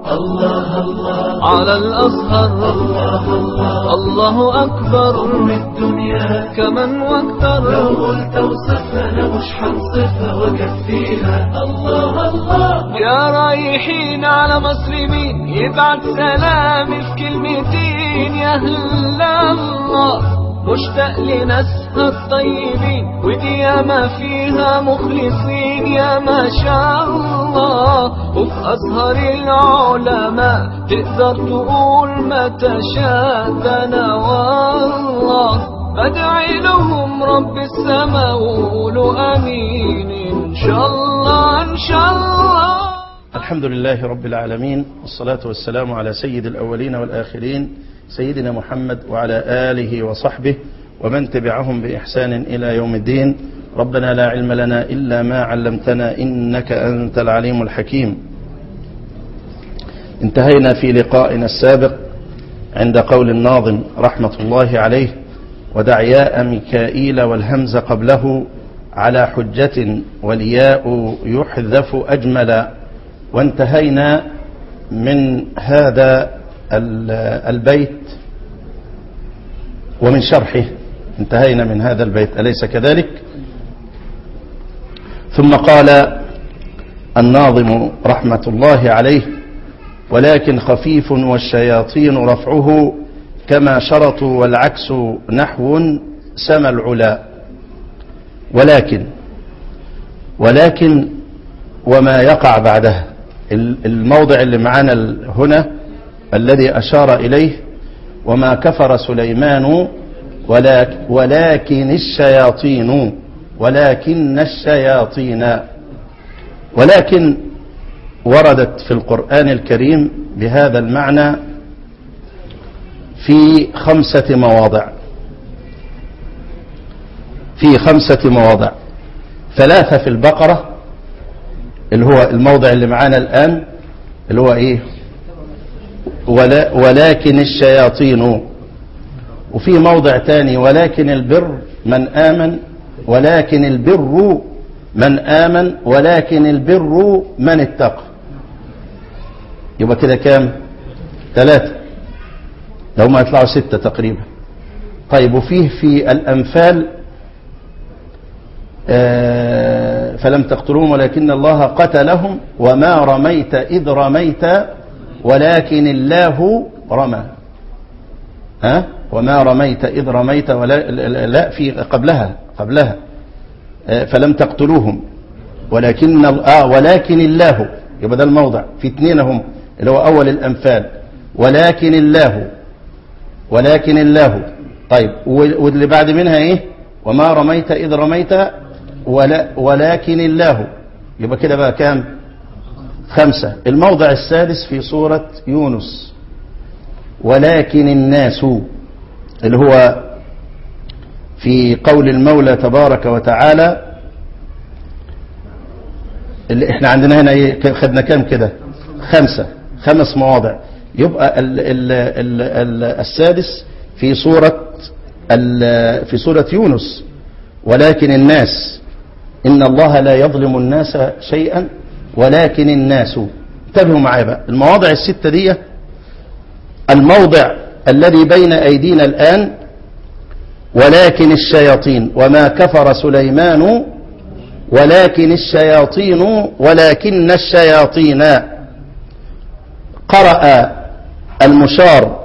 الله الله على الأزهر الله الله الله أكبر أم الدنيا كمن واكثر لو قلت وصفها أنا مش هنصفها وأكفيها الله الله يا رايحين على مسلمين يبعت سلامي في كلمتين يا أهل الله مشتاق لناسها الطيبين ودي ياما فيها مخلصين يا ما شاء الله وفي أزهر العلماء تقدر تقول ما تشاء ده أنا والله بدعي لهم رب السماء وقولوا امين ان شاء الله ان شاء الله الحمد لله رب العالمين والصلاة والسلام على سيد الأولين والآخرين سيدنا محمد وعلى آله وصحبه ومن تبعهم بإحسان إلى يوم الدين ربنا لا علم لنا إلا ما علمتنا إنك أنت العليم الحكيم انتهينا في لقائنا السابق عند قول الناظم رحمة الله عليه ودعياء ميكائيل والهمز قبله على حجة والياء يحذف أجملا وانتهينا من هذا البيت ومن شرحه انتهينا من هذا البيت أليس كذلك ثم قال الناظم رحمة الله عليه ولكن خفيف والشياطين رفعه كما شرطوا والعكس نحو سما العلا ولكن ولكن وما يقع بعدها الموضع اللي معانا هنا الذي أشار إليه وما كفر سليمان ولكن الشياطين ولكن الشياطين ولكن وردت في القرآن الكريم بهذا المعنى في خمسة مواضع في خمسة مواضع ثلاثة في البقرة اللي هو الموضع اللي معانا الآن اللي هو إيه ولا ولكن الشياطين وفي موضع تاني ولكن البر من آمن ولكن البر من آمن ولكن البر من اتقى يبقى كده كام ثلاثة لو ما يطلعوا ستة تقريبا طيب وفيه في الأنفال آه فلم تقتلوهم ولكن الله قتلهم وما رميت إذ رميت ولكن الله رمى ها وما رميت إذ رميت ولا لا في قبلها قبلها آه فلم تقتلوهم ولكن آه ولكن الله يبقى ده الموضع في اثنين هم اللي هو أول الأنفال ولكن الله ولكن الله طيب واللي بعد منها ايه وما رميت إذ رميت ولا ولكن الله يبقى كده بقى كام خمسة الموضع السادس في سورة يونس ولكن الناس اللي هو في قول المولى تبارك وتعالى اللي احنا عندنا هنا ايه خدنا كام كده خمسة خمس مواضع يبقى ال ال ال ال السادس في سورة في سورة يونس ولكن الناس إن الله لا يظلم الناس شيئا ولكن الناس انتبهوا معايا بقى المواضع الستة دي الموضع الذي بين أيدينا الآن ولكن الشياطين وما كفر سليمان ولكن الشياطين ولكن الشياطين قرأ المشار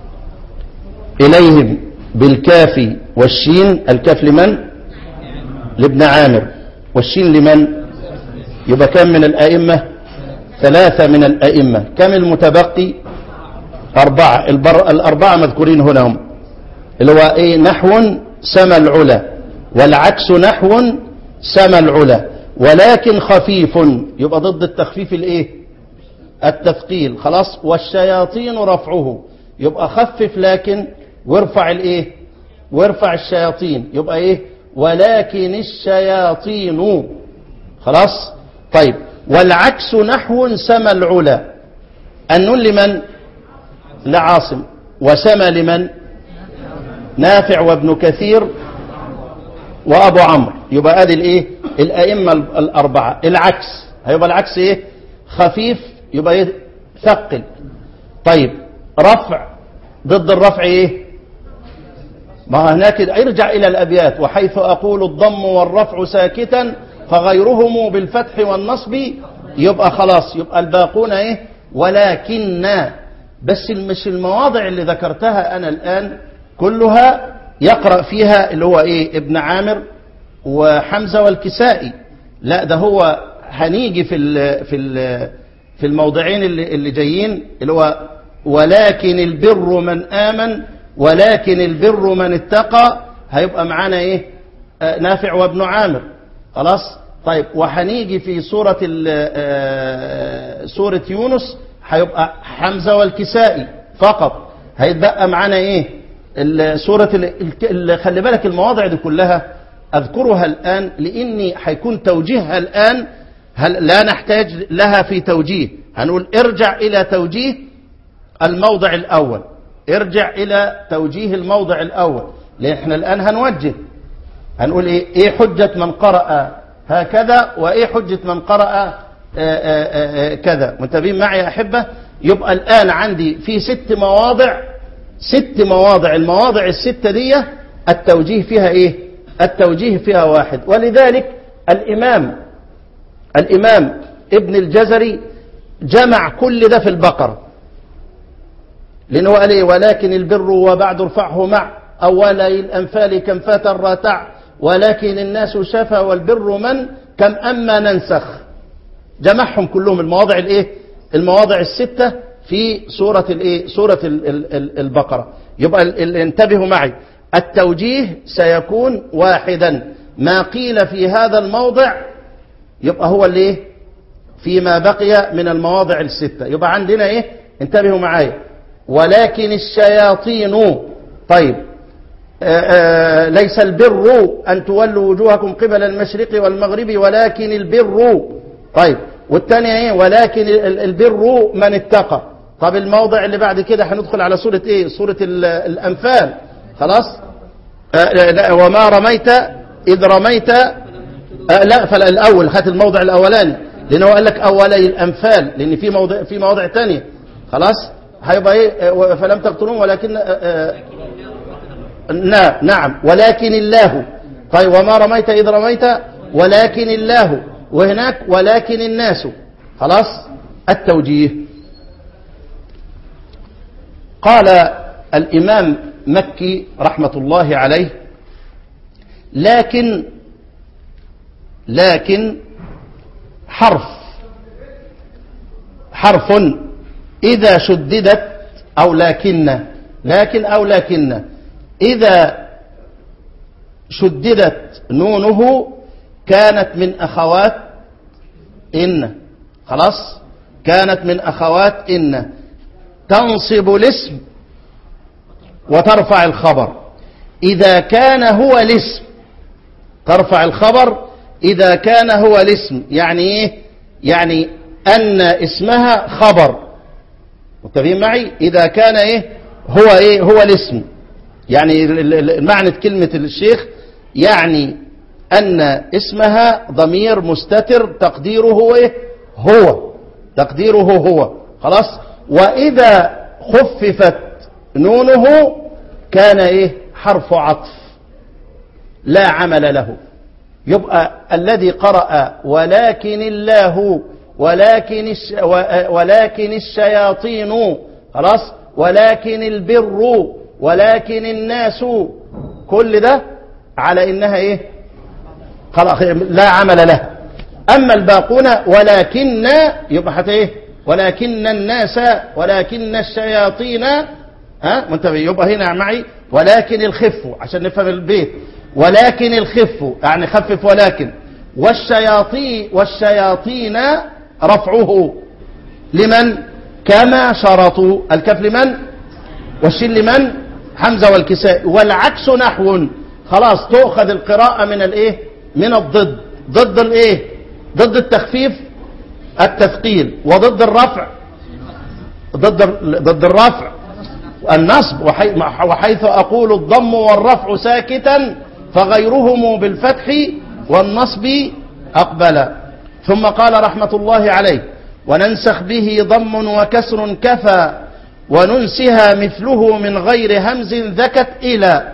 إليهم بالكاف والشين الكاف لمن لابن عامر والشين لمن يبقى كم من الأئمة ثلاثة من الأئمة كم المتبقي أربعة البر... الأربعة مذكورين هنا هم اللي هو إيه نحو سما العلا والعكس نحو سما العلا ولكن خفيف يبقى ضد التخفيف الايه التثقيل خلاص والشياطين رفعه يبقى خفف لكن وارفع الايه وارفع الشياطين يبقى ايه ولكن الشياطين خلاص طيب والعكس نحو سما العلا النون لمن لعاصم وسما لمن نافع وابن كثير وابو عمرو يبقى ادي الايه الائمه الاربعه العكس هيبقى العكس ايه خفيف يبقى إيه؟ ثقل طيب رفع ضد الرفع ايه ما هناك ارجع الى الابيات وحيث اقول الضم والرفع ساكتا فغيرهم بالفتح والنصب يبقى خلاص يبقى الباقون ايه ولكن بس مش المواضع اللي ذكرتها انا الان كلها يقرأ فيها اللي هو ايه ابن عامر وحمزة والكسائي لا ده هو هنيجي في ال في ال في الموضعين اللي, اللي جايين اللي هو ولكن البر من آمن ولكن البر من اتقى هيبقى معانا ايه آه نافع وابن عامر خلاص طيب وهنيجي في سورة آه سورة يونس هيبقى حمزة والكسائي فقط هيتبقى معانا ايه سورة خلي بالك المواضع دي كلها اذكرها الان لاني هيكون توجيهها الان هل لا نحتاج لها في توجيه هنقول ارجع الى توجيه الموضع الاول ارجع الى توجيه الموضع الاول لان احنا الان هنوجه هنقول ايه ايه حجة من قرأ هكذا وايه حجة من قرأ آآ آآ كذا منتبهين معي يا احبة يبقى الان عندي في ست مواضع ست مواضع المواضع الستة دي التوجيه فيها ايه التوجيه فيها واحد ولذلك الامام الامام ابن الجزري جمع كل ده في البقرة لانه قال ايه ولكن البر وبعد ارفعه مع اولي الانفال كم فات الراتع ولكن الناس شفى والبر من كم اما ننسخ جمعهم كلهم المواضع الايه المواضع الستة في سورة الايه سورة ال ال ال البقرة يبقى انتبهوا معي التوجيه سيكون واحدا ما قيل في هذا الموضع يبقى هو اللي فيما بقي من المواضع الستة يبقى عندنا ايه انتبهوا معايا ولكن الشياطين طيب آآ آآ ليس البر أن تولوا وجوهكم قبل المشرق والمغرب ولكن البر طيب والثانية ايه ولكن البر من اتقى طب الموضع اللي بعد كده هندخل على سورة ايه سورة الأنفال خلاص وما رميت إذ رميت لا فالأول هات الموضع الأولاني لأنه قال لك أولي الأنفال لأن في موضع في مواضع ثانية خلاص هيبقى ايه فلم تقتلون ولكن نعم ولكن الله طيب وما رميت إذ رميت ولكن الله وهناك ولكن الناس خلاص التوجيه قال الإمام مكي رحمة الله عليه لكن لكن حرف حرف إذا شددت أو لكن لكن أو لكن إذا شددت نونه كانت من أخوات إن خلاص كانت من أخوات إن تنصب الاسم وترفع الخبر إذا كان هو الاسم ترفع الخبر إذا كان هو الاسم يعني إيه يعني أن اسمها خبر متفقين معي إذا كان إيه هو إيه هو الاسم يعني معنى كلمة الشيخ يعني أن اسمها ضمير مستتر تقديره إيه هو تقديره هو خلاص وإذا خففت نونه كان إيه حرف عطف لا عمل له يبقى الذي قرأ ولكن الله ولكن الش ولكن الشياطين خلاص ولكن البر ولكن الناس كل ده على انها ايه خلاص لا عمل له اما الباقون ولكن يبقى حتى ايه ولكن الناس ولكن الشياطين ها منتبه يبقى هنا معي ولكن الخف عشان نفهم البيت ولكن الخف يعني خفف ولكن والشياطين والشياطين رفعه لمن كما شرطوا الكف لمن والشين لمن حمزة والكساء والعكس نحو خلاص تؤخذ القراءة من الايه من الضد ضد الايه ضد التخفيف التثقيل وضد الرفع ضد ضد الرفع النصب وحيث أقول الضم والرفع ساكتا فغيرهم بالفتح والنصب أقبل ثم قال رحمة الله عليه وننسخ به ضم وكسر كفى وننسها مثله من غير همز ذكت إلى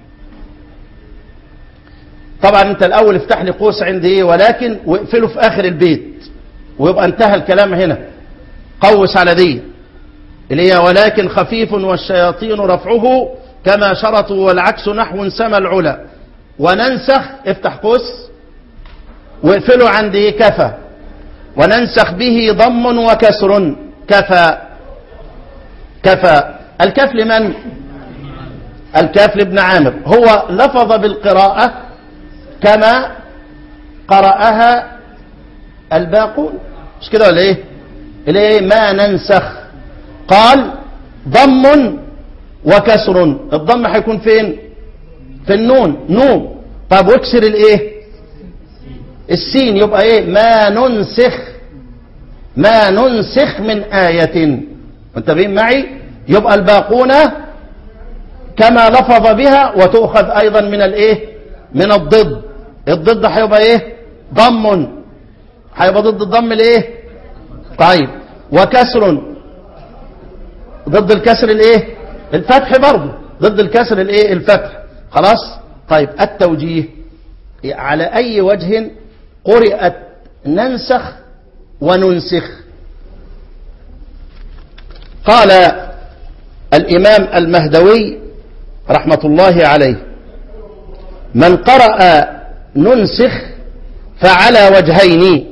طبعا انت الاول افتح لي قوس عندي ايه ولكن واقفله في اخر البيت ويبقى انتهى الكلام هنا قوس على دي اللي هي ولكن خفيف والشياطين رفعه كما شرطوا والعكس نحو سما العلا وننسخ افتح قوس واقفله عند ايه كفى وننسخ به ضم وكسر كفى كفى الكف لمن الكاف لابن عامر هو لفظ بالقراءة كما قرأها الباقون مش كده ولا ايه اللي ايه ما ننسخ قال ضم وكسر الضم هيكون فين في النون نون طب واكسر الايه السين يبقى ايه ما ننسخ ما ننسخ من آية منتبهين معي يبقى الباقون كما لفظ بها وتؤخذ ايضا من الايه من الضد الضد هيبقى ايه ضم هيبقى ضد الضم الايه طيب وكسر ضد الكسر الايه الفتح برضه ضد الكسر الايه الفتح خلاص طيب التوجيه على اي وجه قرأت ننسخ وننسخ قال الإمام المهدوي رحمة الله عليه من قرأ ننسخ فعلى وجهين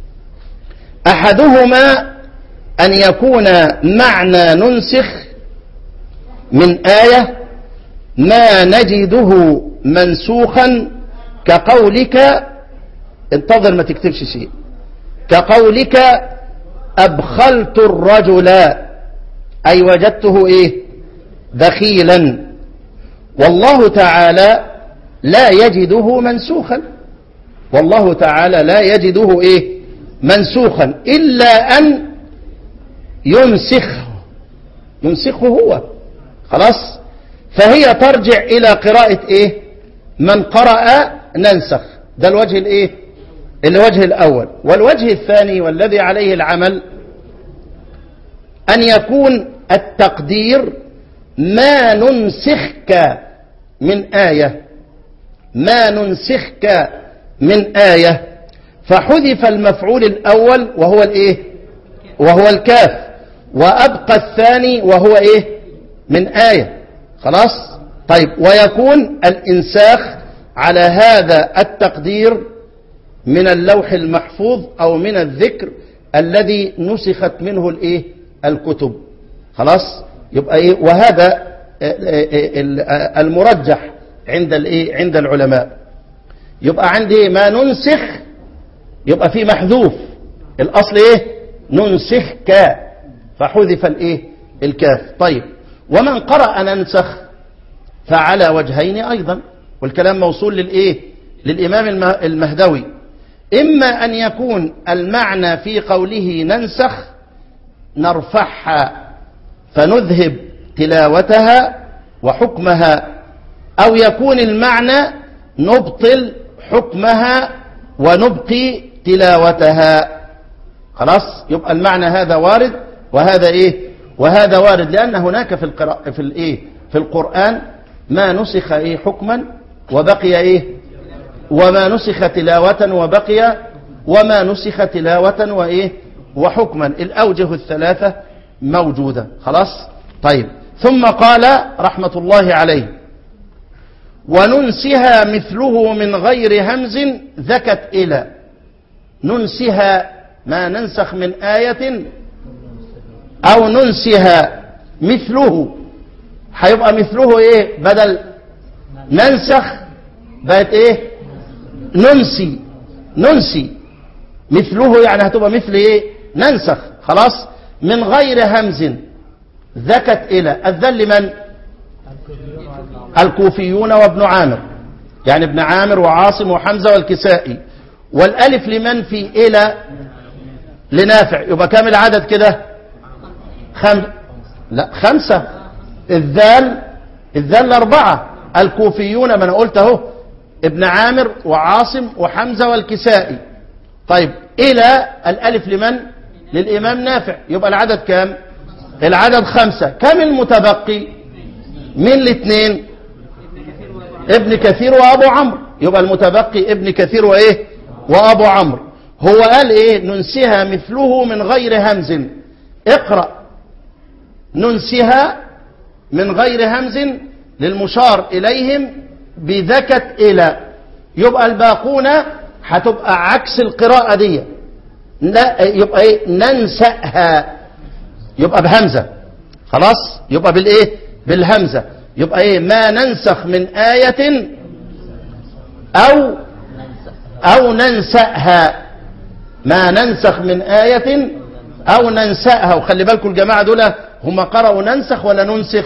أحدهما أن يكون معنى ننسخ من آية ما نجده منسوخا كقولك انتظر ما تكتبش شيء كقولك أبخلت الرجل أي وجدته إيه بخيلا والله تعالى لا يجده منسوخا والله تعالى لا يجده إيه منسوخا إلا أن ينسخه ينسخه هو خلاص فهي ترجع إلى قراءة إيه من قرأ ننسخ ده الوجه الإيه الوجه الأول والوجه الثاني والذي عليه العمل أن يكون التقدير ما ننسخك من آية ما ننسخك من آية فحذف المفعول الأول وهو الإيه وهو الكاف وأبقى الثاني وهو إيه من آية خلاص طيب ويكون الإنساخ على هذا التقدير من اللوح المحفوظ أو من الذكر الذي نسخت منه الإيه الكتب خلاص يبقى إيه وهذا المرجح عند الإيه عند العلماء يبقى عندي ما ننسخ يبقى في محذوف الأصل إيه ننسخك فحذف الإيه الكاف طيب ومن قرأ ننسخ فعلى وجهين أيضا والكلام موصول للإيه للإمام المهدوي إما أن يكون المعنى في قوله ننسخ نرفعها فنذهب تلاوتها وحكمها أو يكون المعنى نبطل حكمها ونبقي تلاوتها خلاص يبقى المعنى هذا وارد وهذا ايه وهذا وارد لأن هناك في القراءة في الايه في القرآن ما نسخ ايه حكما وبقي ايه وما نسخ تلاوة وبقي وما نسخ تلاوة وايه وحكما الأوجه الثلاثة موجودة خلاص طيب ثم قال رحمة الله عليه وننسها مثله من غير همز ذكت إلى ننسها ما ننسخ من آية أو ننسها مثله هيبقى مثله إيه بدل ننسخ بقت إيه ننسي ننسي مثله يعني هتبقى مثل إيه ننسخ خلاص من غير همز ذكت إلى الذل من الكوفيون وابن عامر يعني ابن عامر وعاصم وحمزة والكسائي والألف لمن في إلى لنافع يبقى كام العدد كده خم... لا خمسة الذال الذال أربعة الكوفيون ما أنا قلت أهو ابن عامر وعاصم وحمزة والكسائي طيب إلى الألف لمن للإمام نافع يبقى العدد كام العدد خمسة كم المتبقي من الاثنين ابن كثير وابو عمرو يبقى المتبقي ابن كثير وايه وابو عمرو هو قال ايه ننسها مثله من غير همز اقرأ ننسها من غير همز للمشار اليهم بذكت الى يبقى الباقون هتبقى عكس القراءة دي لا يبقى ايه ننسأها يبقى بهمزة خلاص يبقى بالايه بالهمزة يبقى ايه ما ننسخ من آية او او ننسأها ما ننسخ من آية او ننسأها وخلي بالكم الجماعة دول هم قرأوا ننسخ ولا ننسخ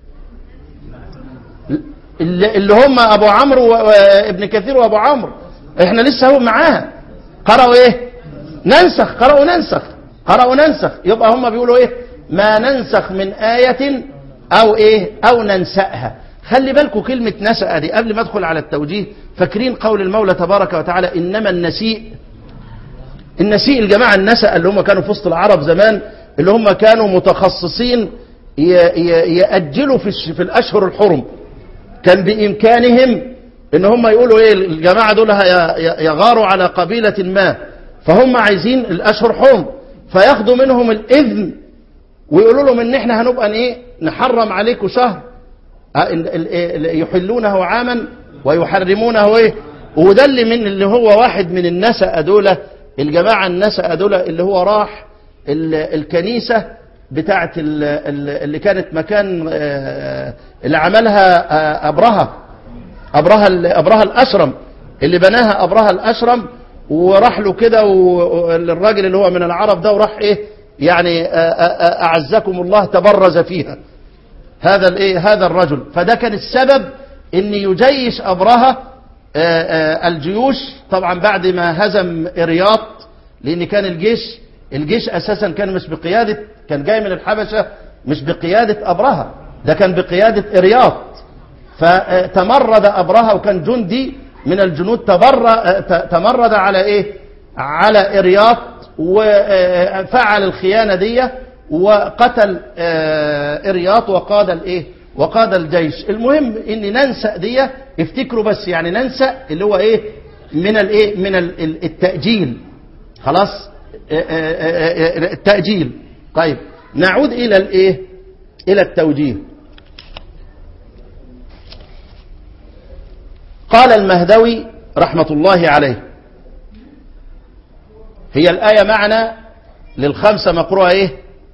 اللي اللي هم ابو عمرو وابن كثير وابو عمرو احنا لسه هو معاها قرأوا ايه ننسخ قرأوا ننسخ قرأوا ننسخ يبقى هم بيقولوا ايه ما ننسخ من آية او ايه او ننسأها خلي بالكم كلمة نسأ دي قبل ما ادخل على التوجيه فاكرين قول المولى تبارك وتعالى انما النسيء النسيء الجماعة النسأ اللي هم كانوا في وسط العرب زمان اللي هم كانوا متخصصين ي- ي- يأجلوا في, الش- في الأشهر الحرم كان بإمكانهم ان هم يقولوا ايه الجماعة دول هي- ي- يغاروا على قبيلة ما فهم عايزين الأشهر حرم فياخدوا منهم الإذن ويقولوا لهم ان احنا هنبقى ايه نحرم عليكم شهر آه، ال- ال- ال- يحلونه عاما ويحرمونه ايه وده اللي من اللي هو واحد من النسأ دول الجماعة النسأ دول اللي هو راح ال- الكنيسة بتاعت ال- ال- اللي كانت مكان آه، اللي عملها آه، أبرهة أبرهة ال- أبرهة الأشرم اللي بناها أبرهة الأشرم وراح له كده والراجل اللي هو من العرب ده وراح ايه يعني آه، آه، آه، أعزكم الله تبرز فيها هذا الايه هذا الرجل فده كان السبب ان يجيش ابرهه آه، آه، الجيوش طبعا بعد ما هزم ارياط لان كان الجيش الجيش اساسا كان مش بقياده كان جاي من الحبشه مش بقياده ابرهه ده كان بقياده ارياط فتمرد ابرهه وكان جندي من الجنود تبر آه، ت- تمرد على ايه على ارياط وفعل الخيانه دي وقتل آه، ارياط وقاد الايه وقاد الجيش المهم ان ننسى دي افتكروا بس يعني ننسى اللي هو ايه من الايه من ال- ال- التاجيل خلاص آه، آه، آه، آه، التاجيل طيب نعود الى الايه الى التوجيه قال المهدوي رحمه الله عليه هي الآية معنى للخمسة مقروءة إيه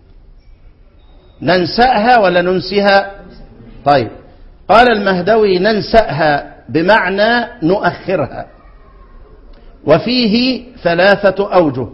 ننسأها ولا ننسها طيب قال المهدوي ننسأها بمعنى نؤخرها وفيه ثلاثة أوجه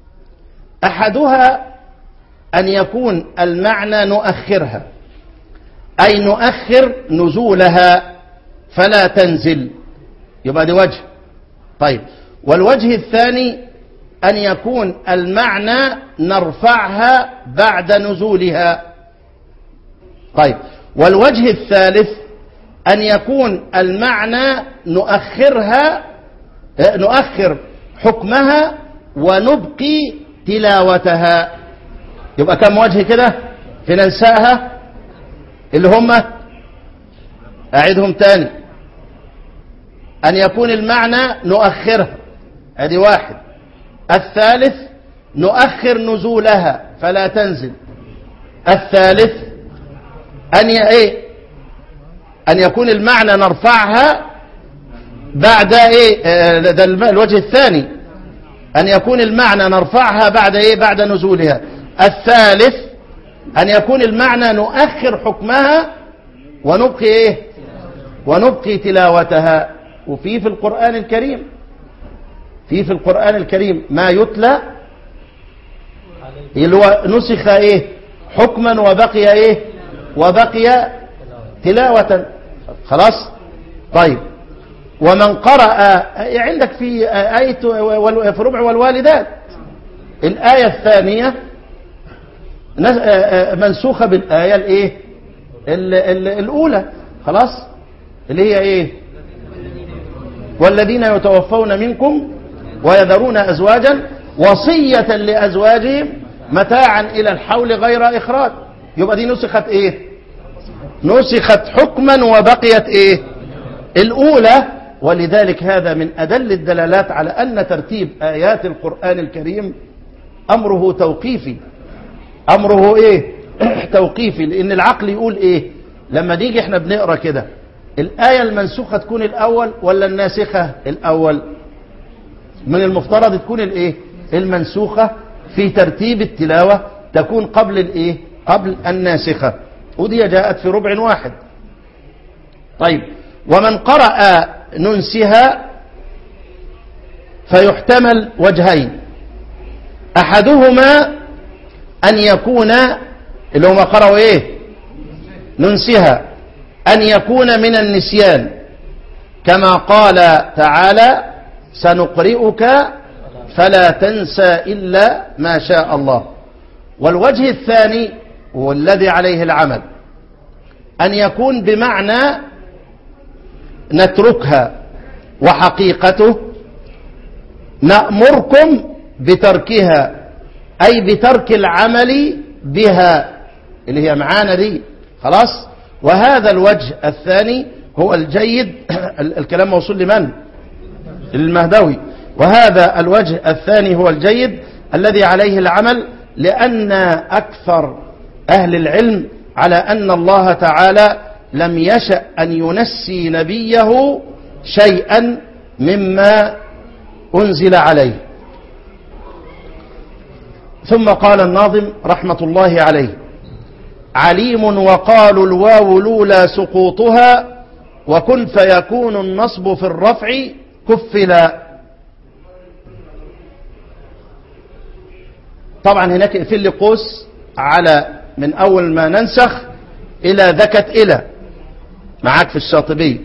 أحدها أن يكون المعنى نؤخرها أي نؤخر نزولها فلا تنزل يبقى دي وجه طيب والوجه الثاني أن يكون المعنى نرفعها بعد نزولها طيب والوجه الثالث أن يكون المعنى نؤخرها آه، نؤخر حكمها ونبقي تلاوتها يبقى كم وجه كده في ننساها اللي هم أعيدهم تاني أن يكون المعنى نؤخرها ادي واحد الثالث نؤخر نزولها فلا تنزل الثالث أن ي... إيه؟ أن يكون المعنى نرفعها بعد إيه آه، ده الم- الوجه الثاني أن يكون المعنى نرفعها بعد إيه بعد نزولها الثالث أن يكون المعنى نؤخر حكمها ونبقي إيه ونبقي تلاوتها وفي في القرآن الكريم في في القرآن الكريم ما يتلى اللي هو نسخ ايه حكما وبقي ايه وبقي تلاوة خلاص طيب ومن قرأ عندك في آية وال- في ربع والوالدات الآية الثانية نس- منسوخة بالآية الايه ال- ال- الأولى خلاص اللي هي ايه والذين يتوفون منكم ويذرون أزواجا وصية لأزواجهم متاعا إلى الحول غير إخراج يبقى دي نسخت إيه نسخت حكما وبقيت إيه الأولى ولذلك هذا من أدل الدلالات على أن ترتيب آيات القرآن الكريم أمره توقيفي أمره إيه توقيفي لأن العقل يقول إيه لما نيجي إحنا بنقرأ كده الآية المنسوخة تكون الأول ولا الناسخة الأول من المفترض تكون الإيه المنسوخة في ترتيب التلاوة تكون قبل الإيه قبل الناسخة ودي جاءت في ربع واحد طيب ومن قرأ ننسها فيحتمل وجهين أحدهما أن يكون اللي هما قرأوا إيه ننسها أن يكون من النسيان كما قال تعالى سنقرئك فلا تنسى إلا ما شاء الله والوجه الثاني والذي عليه العمل أن يكون بمعنى نتركها وحقيقته نأمركم بتركها أي بترك العمل بها اللي هي معانا دي خلاص وهذا الوجه الثاني هو الجيد الكلام موصول لمن المهدوي وهذا الوجه الثاني هو الجيد الذي عليه العمل لأن أكثر أهل العلم على أن الله تعالى لم يشأ أن ينسي نبيه شيئا مما أنزل عليه ثم قال الناظم رحمة الله عليه عليم وقالوا الواو لولا سقوطها وكن فيكون النصب في الرفع كفلا طبعا هناك اقفل لي قوس على من أول ما ننسخ إلى ذكت إلى معاك في الشاطبي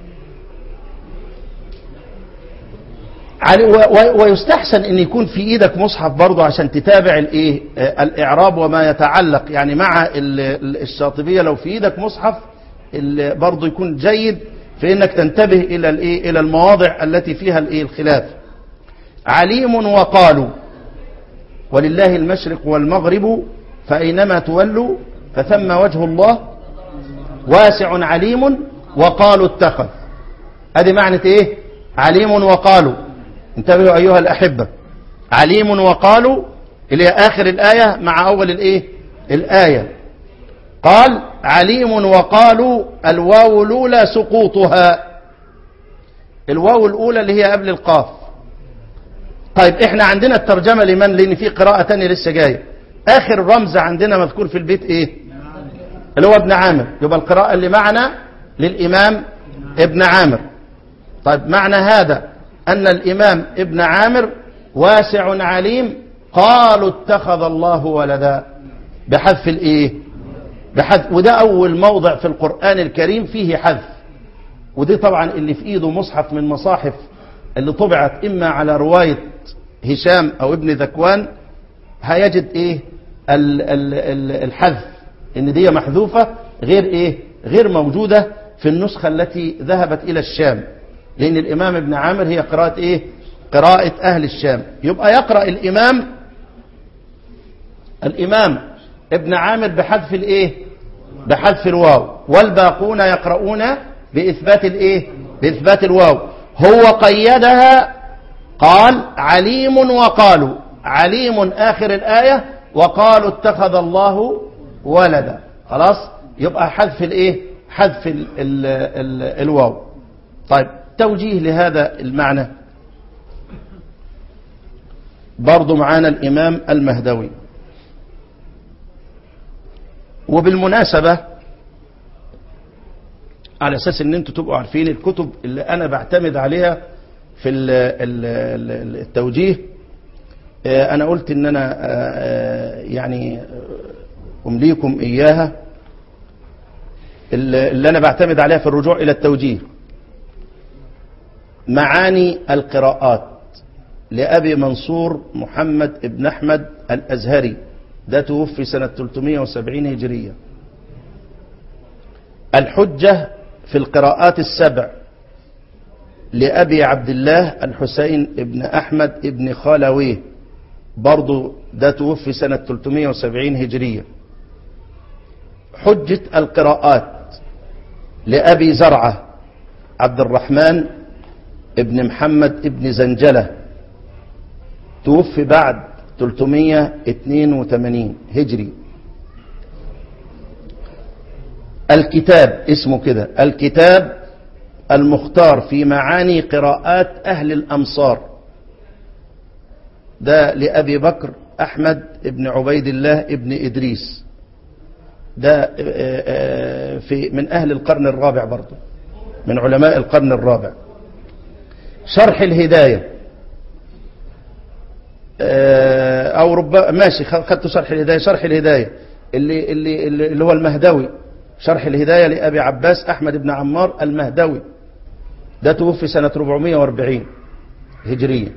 ويستحسن ان يكون في ايدك مصحف برضه عشان تتابع الايه الاعراب وما يتعلق يعني مع الشاطبيه لو في ايدك مصحف برضه يكون جيد في انك تنتبه الى الايه الى المواضع التي فيها الايه الخلاف عليم وقالوا ولله المشرق والمغرب فاينما تولوا فثم وجه الله واسع عليم وقالوا اتخذ ادي معنى ايه عليم وقالوا انتبهوا ايها الاحبه عليم وقالوا اللي هي اخر الايه مع اول الايه الايه قال عليم وقالوا الواو الاولى سقوطها الواو الاولى اللي هي قبل القاف طيب احنا عندنا الترجمه لمن لان في قراءه ثانيه لسه جايه اخر رمز عندنا مذكور في البيت ايه اللي هو ابن عامر يبقى القراءه اللي معنا للامام ابن عامر طيب معنى هذا أن الإمام ابن عامر واسع عليم قالوا اتخذ الله ولدا بحذف الإيه بحذف وده أول موضع في القرآن الكريم فيه حذف ودي طبعا اللي في إيده مصحف من مصاحف اللي طبعت إما على رواية هشام أو ابن ذكوان هيجد إيه ال ال ال الحذف إن دي محذوفة غير إيه غير موجودة في النسخة التي ذهبت إلى الشام لأن الإمام ابن عامر هي قراءة إيه قراءة أهل الشام يبقى يقرأ الإمام الإمام ابن عامر بحذف الإيه بحذف الواو والباقون يقرؤون بإثبات الإيه بإثبات الواو هو قيدها قال عليم وقالوا عليم آخر الآية وقالوا اتخذ الله ولدا خلاص يبقى حذف الإيه حذف ال ال ال الواو طيب توجيه لهذا المعنى برضو معانا الإمام المهدوي وبالمناسبة على أساس أن أنتم تبقوا عارفين الكتب اللي أنا بعتمد عليها في ال ال التوجيه أنا قلت أن أنا يعني أمليكم إياها اللي أنا بعتمد عليها في الرجوع إلى التوجيه معاني القراءات لأبي منصور محمد ابن أحمد الأزهري ده توفي سنة 370 هجرية الحجة في القراءات السبع لأبي عبد الله الحسين ابن أحمد ابن خالويه برضو ده توفي سنة 370 هجرية حجة القراءات لأبي زرعة عبد الرحمن ابن محمد ابن زنجلة توفي بعد 382 هجري الكتاب اسمه كده الكتاب المختار في معاني قراءات أهل الأمصار ده لأبي بكر أحمد ابن عبيد الله ابن إدريس ده في من أهل القرن الرابع برضه من علماء القرن الرابع شرح الهداية أو ربما ماشي خدت شرح الهداية شرح الهداية اللي, اللي, اللي هو المهدوي شرح الهداية لأبي عباس أحمد بن عمار المهدوي ده توفي سنة 440 هجرية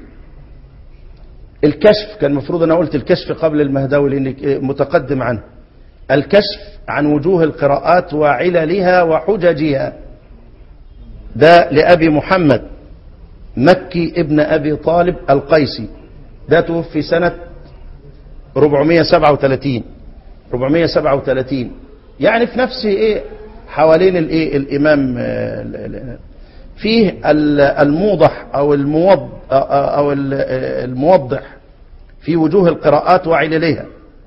الكشف كان المفروض أنا قلت الكشف قبل المهدوي لأني متقدم عنه الكشف عن وجوه القراءات وعللها وحججها ده لأبي محمد مكي ابن أبي طالب القيسي ده توفي سنة 437 437 يعني في نفس ايه حوالين الايه الامام فيه الموضح او الموض او الموضح في وجوه القراءات وعللها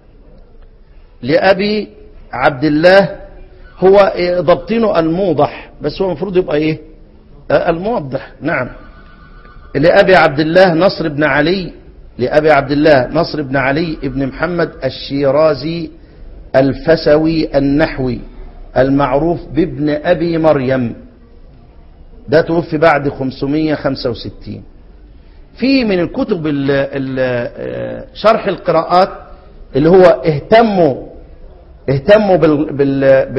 لأبي عبد الله هو ضبطينه الموضح بس هو المفروض يبقى ايه الموضح نعم لأبي عبد الله نصر بن علي لأبي عبد الله نصر بن علي بن محمد الشيرازي الفسوي النحوي المعروف بابن أبي مريم ده توفي بعد 565 في من الكتب ال ال شرح القراءات اللي هو اهتموا اهتموا بال بال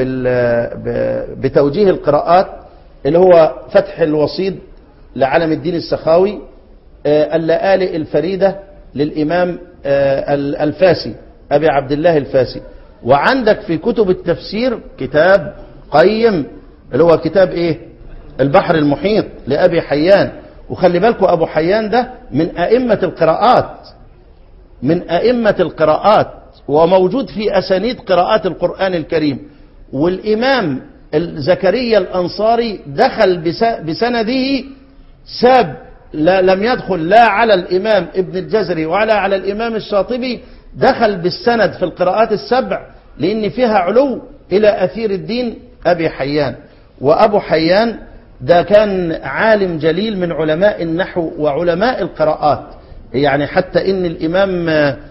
بال بتوجيه القراءات اللي هو فتح الوصيد لعلم الدين السخاوي اللآلئ الفريدة للإمام الفاسي أبي عبد الله الفاسي وعندك في كتب التفسير كتاب قيم اللي هو كتاب ايه البحر المحيط لأبي حيان وخلي بالكم أبو حيان ده من أئمة القراءات من أئمة القراءات وموجود في أسانيد قراءات القرآن الكريم والإمام زكريا الأنصاري دخل بسنده ساب لا لم يدخل لا على الإمام ابن الجزري ولا على الإمام الشاطبي دخل بالسند في القراءات السبع لأن فيها علو إلى أثير الدين أبي حيان وأبو حيان ده كان عالم جليل من علماء النحو وعلماء القراءات يعني حتى إن الإمام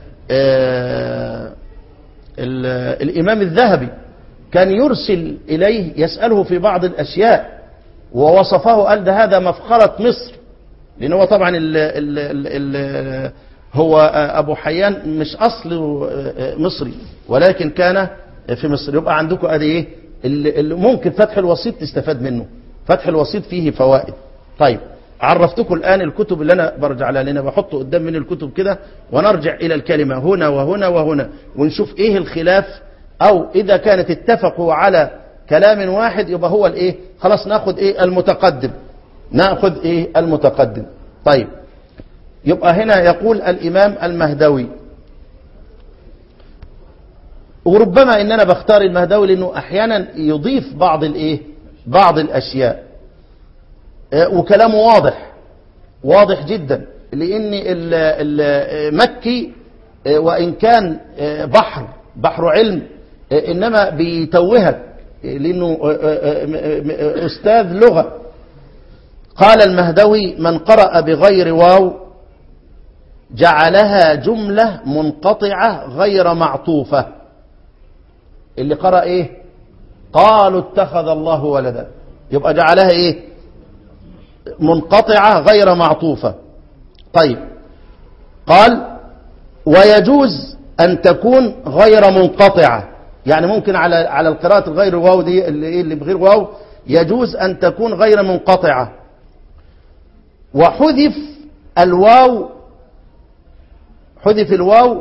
آه الإمام الذهبي كان يرسل إليه يسأله في بعض الأشياء ووصفه قال ده هذا مفخرة مصر لأن هو طبعا ال ال ال ال هو أبو حيان مش أصله مصري ولكن كان في مصر يبقى عندكم أدي إيه اللي ممكن فتح الوسيط تستفاد منه فتح الوسيط فيه فوائد طيب عرفتكم الآن الكتب اللي أنا برجع لها لأن بحطه قدام من الكتب كده ونرجع إلى الكلمة هنا وهنا وهنا ونشوف إيه الخلاف أو إذا كانت اتفقوا على كلام واحد يبقى هو الإيه خلاص ناخد إيه المتقدم ناخذ ايه المتقدم طيب يبقى هنا يقول الامام المهدوي وربما ان انا بختار المهدوي لانه احيانا يضيف بعض الايه بعض الاشياء وكلامه واضح واضح جدا لان المكي وان كان بحر بحر علم انما بيتوهك لانه استاذ لغه قال المهدوي من قرأ بغير واو جعلها جملة منقطعة غير معطوفة اللي قرأ ايه قالوا اتخذ الله ولدا يبقى جعلها ايه منقطعة غير معطوفة طيب قال ويجوز ان تكون غير منقطعة يعني ممكن على على القراءة الغير واو دي اللي, اللي بغير واو يجوز ان تكون غير منقطعة وحذف الواو حذف الواو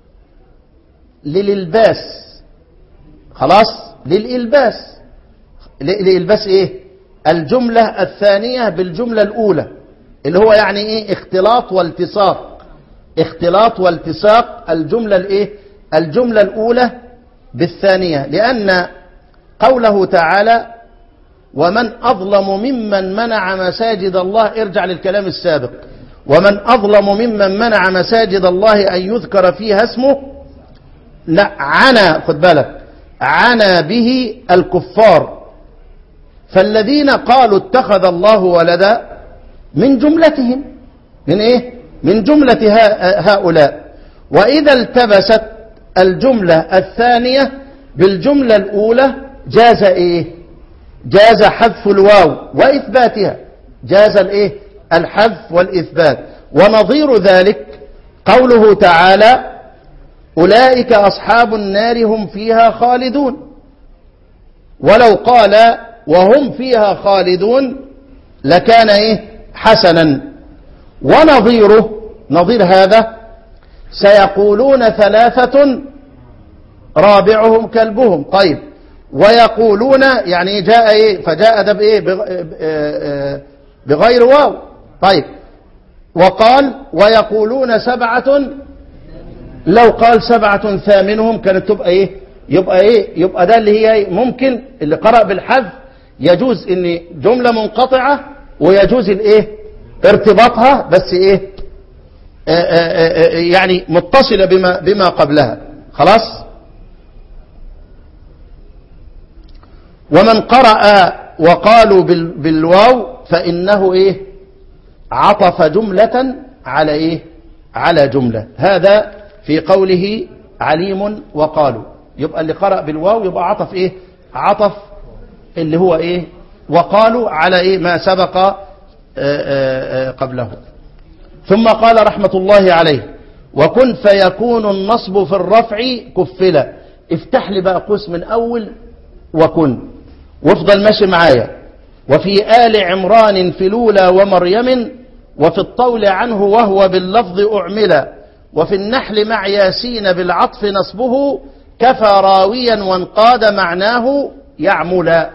للإلباس خلاص للإلباس لإلباس إيه الجملة الثانية بالجملة الأولى اللي هو يعني إيه اختلاط والتصاق اختلاط والتصاق الجملة الايه الجملة الأولى بالثانية لأن قوله تعالى ومن أظلم ممن منع مساجد الله ارجع للكلام السابق ومن أظلم ممن منع مساجد الله أن يذكر فيها اسمه لا عنا خد بالك عنا به الكفار فالذين قالوا اتخذ الله ولدا من جملتهم من ايه من جملة هؤلاء وإذا التبست الجملة الثانية بالجملة الأولى جاز ايه جاز حذف الواو وإثباتها جاز الايه الحذف والإثبات ونظير ذلك قوله تعالى أولئك أصحاب النار هم فيها خالدون ولو قال وهم فيها خالدون لكان إيه حسنا ونظيره نظير هذا سيقولون ثلاثة رابعهم كلبهم طيب ويقولون يعني جاء ايه فجاء ده بايه بغير واو طيب وقال ويقولون سبعة لو قال سبعة ثامنهم كانت تبقى ايه يبقى ايه يبقى ده اللي هي إيه؟ ممكن اللي قرأ بالحذف يجوز ان جملة منقطعة ويجوز الايه ارتباطها بس ايه آآ آآ يعني متصلة بما, بما قبلها خلاص ومن قرأ وقالوا بالواو فإنه إيه عطف جملة على إيه على جملة هذا في قوله عليم وقالوا يبقى اللي قرأ بالواو يبقى عطف إيه عطف اللي هو إيه وقالوا على إيه ما سبق آآ آآ قبله ثم قال رحمة الله عليه وكن فيكون النصب في الرفع كفلا افتح لي بقى قوس من أول وكن وافضل ماشي معايا وفي آل عمران في لولا ومريم وفي الطول عنه وهو باللفظ أعملا وفي النحل مع ياسين بالعطف نصبه كفى راويا وانقاد معناه يعملا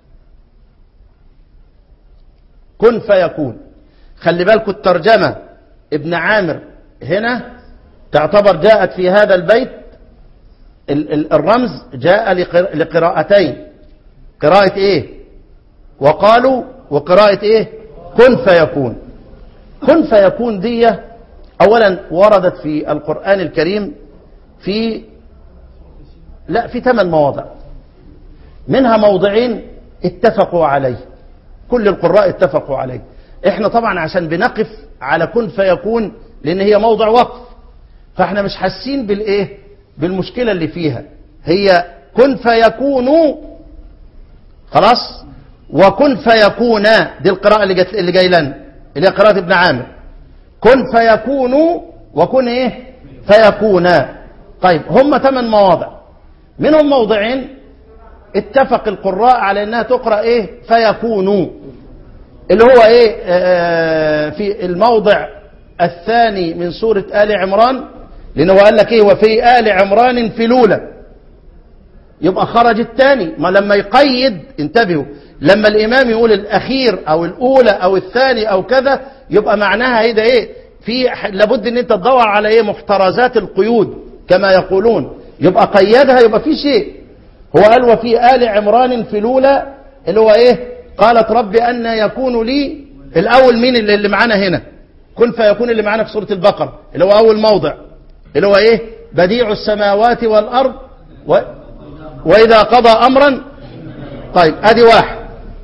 كن فيكون خلي بالكم الترجمة ابن عامر هنا تعتبر جاءت في هذا البيت الرمز جاء لقراءتين قراءة ايه وقالوا وقراءة ايه كن فيكون كن فيكون دي اولا وردت في القرآن الكريم في لا في ثمان مواضع منها موضعين اتفقوا عليه كل القراء اتفقوا عليه احنا طبعا عشان بنقف على كن فيكون لان هي موضع وقف فاحنا مش حاسين بالايه بالمشكلة اللي فيها هي كن فيكونوا خلاص وكن فيكون دي القراءة اللي جت اللي جاي لنا اللي هي قراءة ابن عامر كن فيكونوا وكن ايه فيكونا طيب هم ثمان مواضع منهم موضعين اتفق القراء على انها تقرأ ايه فيكونوا اللي هو ايه آه في الموضع الثاني من سورة آل عمران لأنه قال لك ايه وفي آل عمران في لولا يبقى خرج الثاني ما لما يقيد انتبهوا لما الإمام يقول الأخير أو الأولى أو الثاني أو كذا يبقى معناها ايه ده ايه في لابد ان انت تدور على ايه محترزات القيود كما يقولون يبقى قيدها يبقى في شيء هو قال وفي آل عمران في لولا اللي هو ايه قالت رب أن يكون لي الأول مين اللي, اللي معانا هنا كن فيكون اللي معانا في سورة البقرة اللي هو أول موضع اللي هو ايه بديع السماوات والأرض و... وإذا قضى أمرا طيب ادي واحد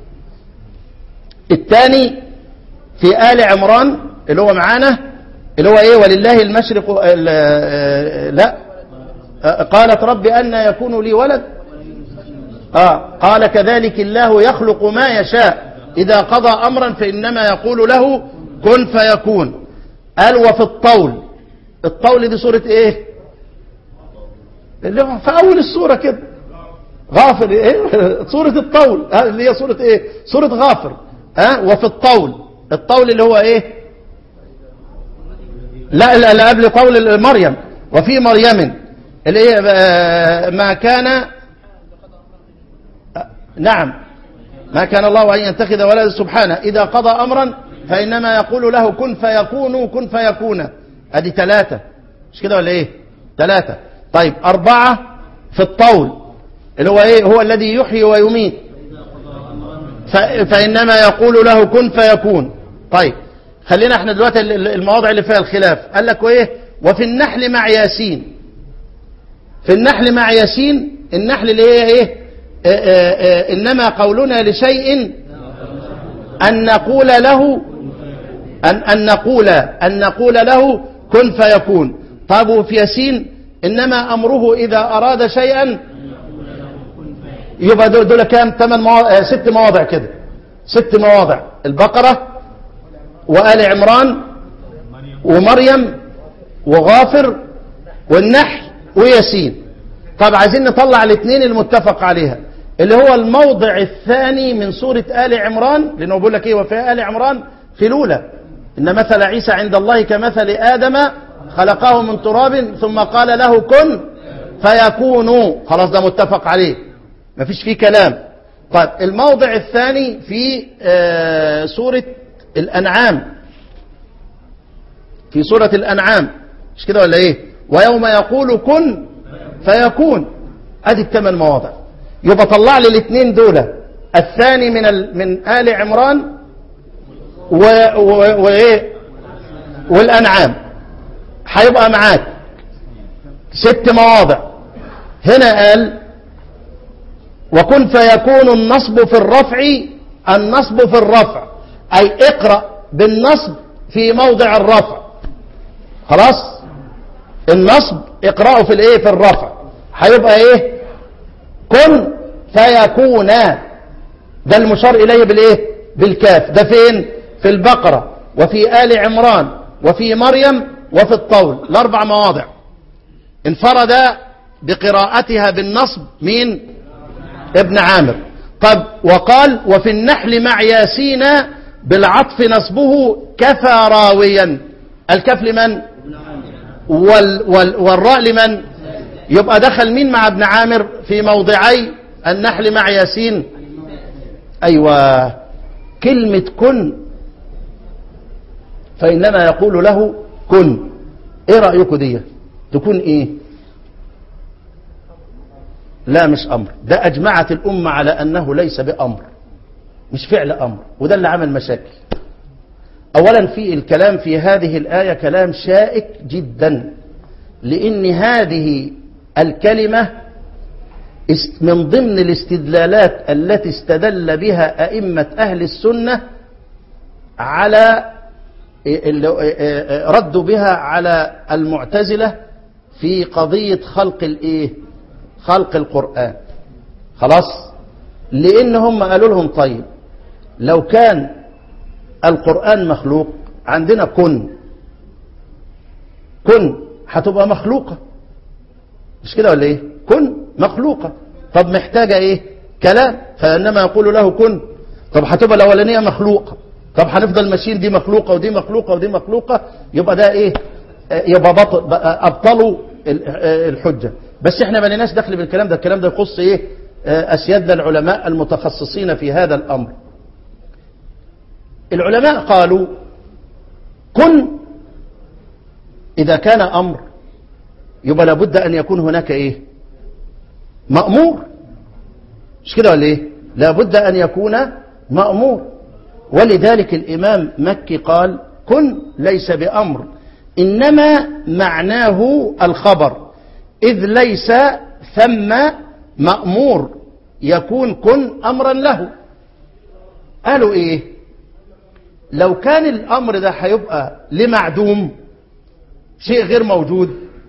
الثاني في آل عمران اللي هو معانا اللي هو ايه ولله المشرق لا قالت رب أن يكون لي ولد آه قال كذلك الله يخلق ما يشاء إذا قضى أمرا فإنما يقول له كن فيكون قال وفي الطول الطول دي سورة ايه اللي هو في أول السورة كده غافر ايه سورة الطول اللي هي سورة ايه سورة غافر ها أه؟ وفي الطول الطول اللي هو ايه لا اللي قبل قول مريم وفي مريم اللي هي ما كان نعم ما كان الله أن يتخذ ولدا سبحانه إذا قضى أمرا فإنما يقول له كن فيكون كن فيكون ادي ثلاثة مش كده ولا ايه ثلاثة طيب أربعة في الطول اللي هو ايه هو الذي يحيي ويميت ف... فإنما يقول له كن فيكون طيب خلينا احنا دلوقتي ال- ال- المواضع اللي فيها الخلاف قال لك وايه وفي النحل مع ياسين في النحل مع ياسين النحل اللي هي ايه آه آه آه انما قولنا لشيء ان نقول له ان ان نقول ان نقول له كن فيكون طب وفي ياسين انما امره اذا اراد شيئا يبقى دول, دول كام ثمان مواضع ست مواضع كده ست مواضع البقره وآل عمران ومريم وغافر والنحل وياسين طب عايزين نطلع الاثنين المتفق عليها اللي هو الموضع الثاني من سورة آل عمران لأنه بيقول لك إيه وفي آل عمران في الأولى إن مثل عيسى عند الله كمثل آدم خلقه من تراب ثم قال له كن فيكون خلاص ده متفق عليه مفيش فيه كلام طيب الموضع الثاني في آه سورة الأنعام في سورة الأنعام مش كده ولا إيه ويوم يقول كن فيكون أدي الثمان مواضع يبقى طلع لي الاثنين دول الثاني من ال... من آل عمران و... و... وإيه والأنعام هيبقى معاك ست مواضع هنا قال وكن فيكون النصب في الرفع النصب في الرفع أي اقرأ بالنصب في موضع الرفع خلاص النصب اقرأه في الايه في الرفع هيبقى ايه كن فيكون ده المشار اليه بالايه بالكاف ده فين في البقرة وفي آل عمران وفي مريم وفي الطول الاربع مواضع انفرد بقراءتها بالنصب مين ابن عامر طب وقال وفي النحل مع ياسين بالعطف نصبه كفى راويا الكف لمن وال وال والراء لمن يبقى دخل مين مع ابن عامر في موضعي النحل مع ياسين أيوة كلمة كن فإنما يقول له كن ايه رأيكم دي تكون ايه لا مش أمر ده أجمعت الأمة على أنه ليس بأمر مش فعل أمر وده اللي عمل مشاكل أولا في الكلام في هذه الآية كلام شائك جدا لأن هذه الكلمة است- من ضمن الاستدلالات التي استدل بها أئمة أهل السنة على اللي- ردوا بها على المعتزلة في قضية خلق الإيه خلق القرآن خلاص لأن هم قالوا لهم طيب لو كان القرآن مخلوق عندنا كن كن هتبقى مخلوقة مش كده ولا ايه كن مخلوقة طب محتاجة ايه كلام فإنما يقول له كن طب هتبقى الأولانية مخلوقة طب هنفضل ماشيين دي مخلوقة ودي مخلوقة ودي مخلوقة يبقى ده ايه آه، يبقى بطل بقى أبطلوا ال- آه، الحجة بس احنا ما لناش دخل بالكلام ده الكلام ده يخص ايه آه، أسيادنا العلماء المتخصصين في هذا الأمر العلماء قالوا كن إذا كان أمر يبقى لابد أن يكون هناك إيه مأمور مش كده ولا إيه لابد أن يكون مأمور ولذلك الإمام مكي قال كن ليس بأمر إنما معناه الخبر إذ ليس ثم مأمور يكون كن أمرا له قالوا إيه لو كان الأمر ده هيبقى لمعدوم شيء غير موجود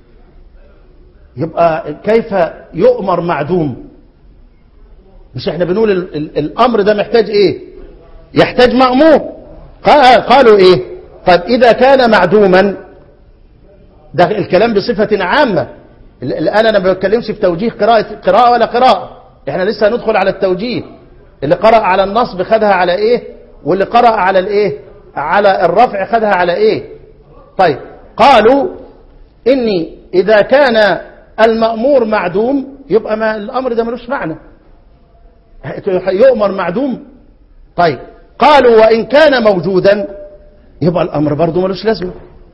يبقى كيف يؤمر معدوم مش احنا بنقول ال ال الأمر ده محتاج ايه يحتاج مأمور قا- قالوا ايه طيب إذا كان معدوما ده الكلام بصفة عامة ال- الآن أنا ما بتكلمش في توجيه قراءة قراءة ولا قراءة احنا لسه هندخل على التوجيه اللي قرأ على النصب خدها على ايه واللي قرأ على الايه على الرفع خدها على ايه طيب قالوا اني اذا كان المأمور معدوم يبقى ما الامر ده ملوش معنى يؤمر معدوم طيب قالوا وان كان موجودا يبقى الامر برضه ملوش لازمه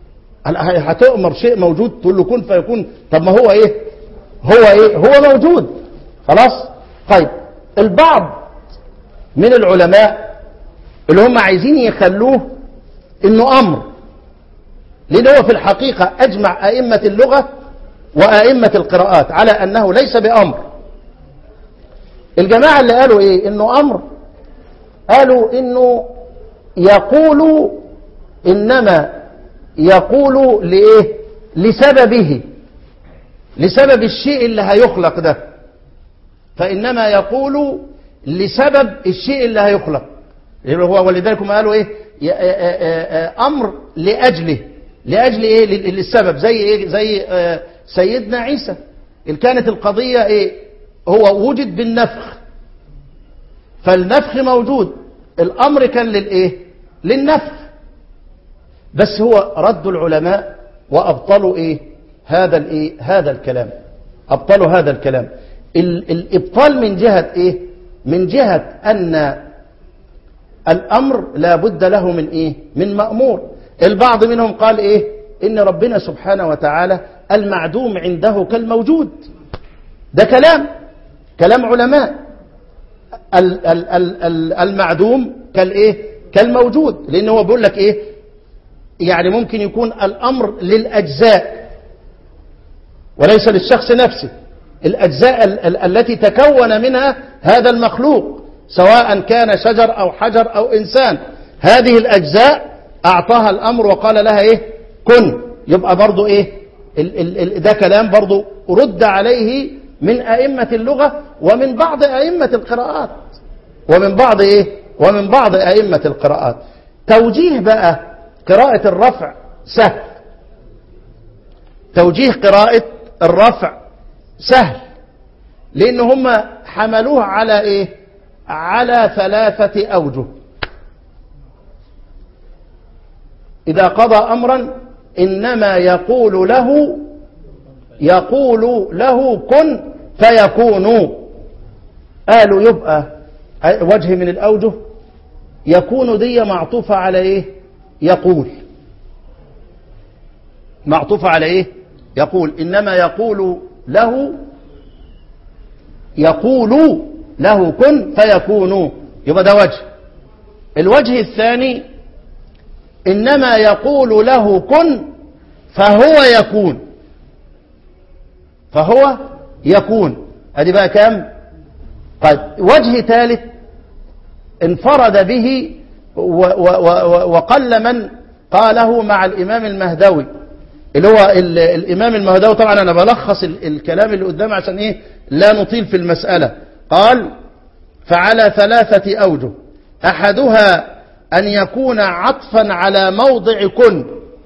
هل- هتؤمر شيء موجود تقول له كن فيكون طب ما هو ايه هو ايه هو موجود خلاص طيب البعض من العلماء اللي هم عايزين يخلوه انه امر لان هو في الحقيقة اجمع ائمة اللغة وائمة القراءات على انه ليس بامر الجماعة اللي قالوا ايه انه امر قالوا انه يقول انما يقول لايه لسببه لسبب الشيء اللي هيخلق ده فانما يقول لسبب الشيء اللي هيخلق اللي هو ولذلك هم قالوا ايه ي- آه، آه، آه، امر لاجله لاجل ايه لل- للسبب زي ايه زي آه، سيدنا عيسى اللي كانت القضيه ايه هو وجد بالنفخ فالنفخ موجود الامر كان للايه للنفخ بس هو رد العلماء وابطلوا ايه هذا الايه هذا الكلام ابطلوا هذا الكلام ال- الابطال من جهه ايه من جهه ان الامر لا بد له من ايه من مامور البعض منهم قال ايه ان ربنا سبحانه وتعالى المعدوم عنده كالموجود ده كلام كلام علماء ال- ال- ال- ال- المعدوم كالايه كالموجود لان هو بيقول لك ايه يعني ممكن يكون الامر للاجزاء وليس للشخص نفسه الاجزاء ال- ال- التي تكون منها هذا المخلوق سواء كان شجر او حجر او انسان هذه الاجزاء اعطاها الامر وقال لها ايه كن يبقى برضو ايه ال ال ال ده كلام برضو رد عليه من ائمه اللغه ومن بعض ائمه القراءات ومن بعض ايه ومن بعض ائمه القراءات توجيه بقى قراءه الرفع سهل توجيه قراءه الرفع سهل لان هم حملوه على ايه على ثلاثه اوجه اذا قضى امرا انما يقول له يقول له كن فيكون قالوا يبقى وجه من الأوجه يكون دي معطوفة على إيه يقول معطوفة على إيه يقول إنما يقول له يقول له كن فيكون يبقى ده وجه الوجه الثاني إنما يقول له كن فهو يكون فهو يكون ادي بقى كام طيب وجه ثالث انفرد به و و و وقل من قاله مع الامام المهدوي اللي هو ال الامام المهدوي طبعا انا بلخص ال الكلام اللي قدامي عشان ايه لا نطيل في المساله قال فعلى ثلاثه اوجه احدها ان يكون عطفا على موضع كن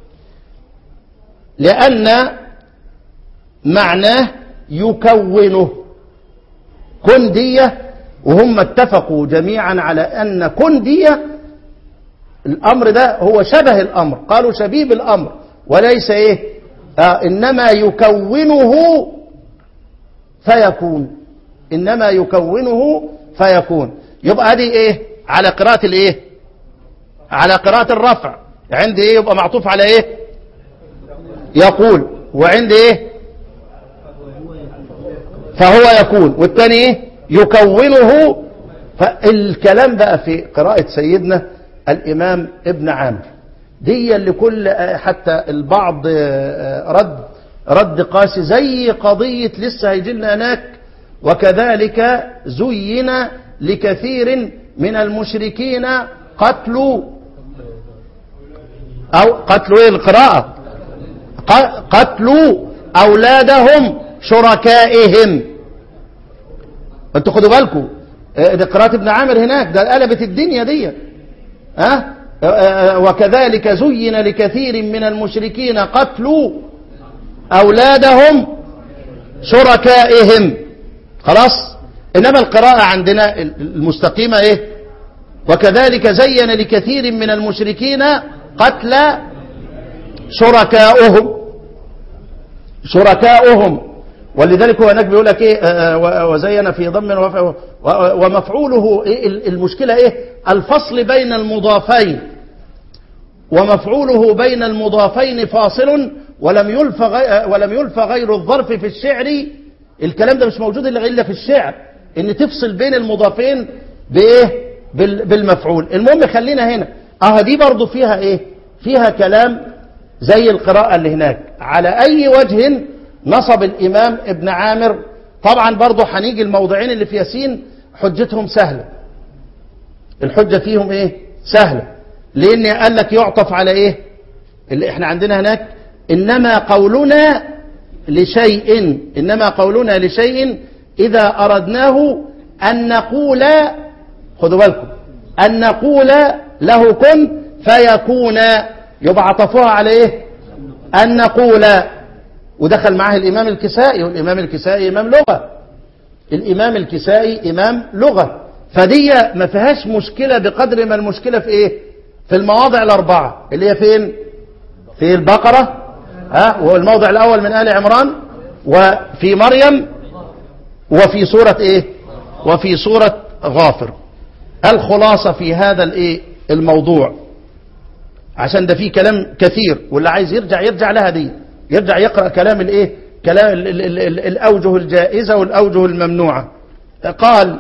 لان معناه يكونه كن دية وهم اتفقوا جميعا على أن كن دية الأمر ده هو شبه الأمر قالوا شبيب الأمر وليس إيه آه إنما يكونه فيكون إنما يكونه فيكون يبقى هذه إيه على قراءة الإيه على قراءة الرفع عندي إيه يبقى معطوف على إيه يقول وعندي إيه فهو يكون والثاني ايه يكونه فالكلام بقى في قراءة سيدنا الإمام ابن عامر دي اللي كل حتى البعض رد رد قاسي زي قضية لسه هيجي لنا هناك وكذلك زين لكثير من المشركين قتلوا أو قتلوا ايه القراءة قتلوا أولادهم شركائهم انتوا خدوا بالكم دي قراءة ابن عامر هناك ده قلبت الدنيا دي ها أه؟ وكذلك زين لكثير من المشركين قتلوا أولادهم شركائهم خلاص إنما القراءة عندنا المستقيمة إيه وكذلك زين لكثير من المشركين قتل شركائهم شركائهم ولذلك هو هناك بيقول لك ايه وزين في ضم ومفعوله إيه المشكله ايه الفصل بين المضافين ومفعوله بين المضافين فاصل ولم يلف غي... ولم يلف غير الظرف في الشعر الكلام ده مش موجود الا الا في الشعر ان تفصل بين المضافين بايه بال... بالمفعول المهم خلينا هنا اه دي برضو فيها ايه فيها كلام زي القراءة اللي هناك على اي وجه نصب الامام ابن عامر طبعا برضو هنيجي الموضعين اللي في ياسين حجتهم سهلة الحجة فيهم ايه سهلة لان قال لك يعطف على ايه اللي احنا عندنا هناك انما قولنا لشيء انما قولنا لشيء اذا اردناه ان نقول خدوا بالكم ان نقول له كن فيكون يبقى عطفوها على ايه ان نقول ودخل معاه الامام الكسائي والامام الكسائي امام لغه الامام الكسائي امام لغه فدي ما فيهاش مشكله بقدر ما المشكله في ايه في المواضع الاربعه اللي هي فين في البقره ها وهو الموضع الاول من ال عمران وفي مريم وفي سوره ايه وفي سوره غافر الخلاصه في هذا الايه الموضوع عشان ده فيه كلام كثير واللي عايز يرجع يرجع لها دي يرجع يقرا كلام الايه كلام ال ال ال ال الاوجه الجائزه والاوجه الممنوعه قال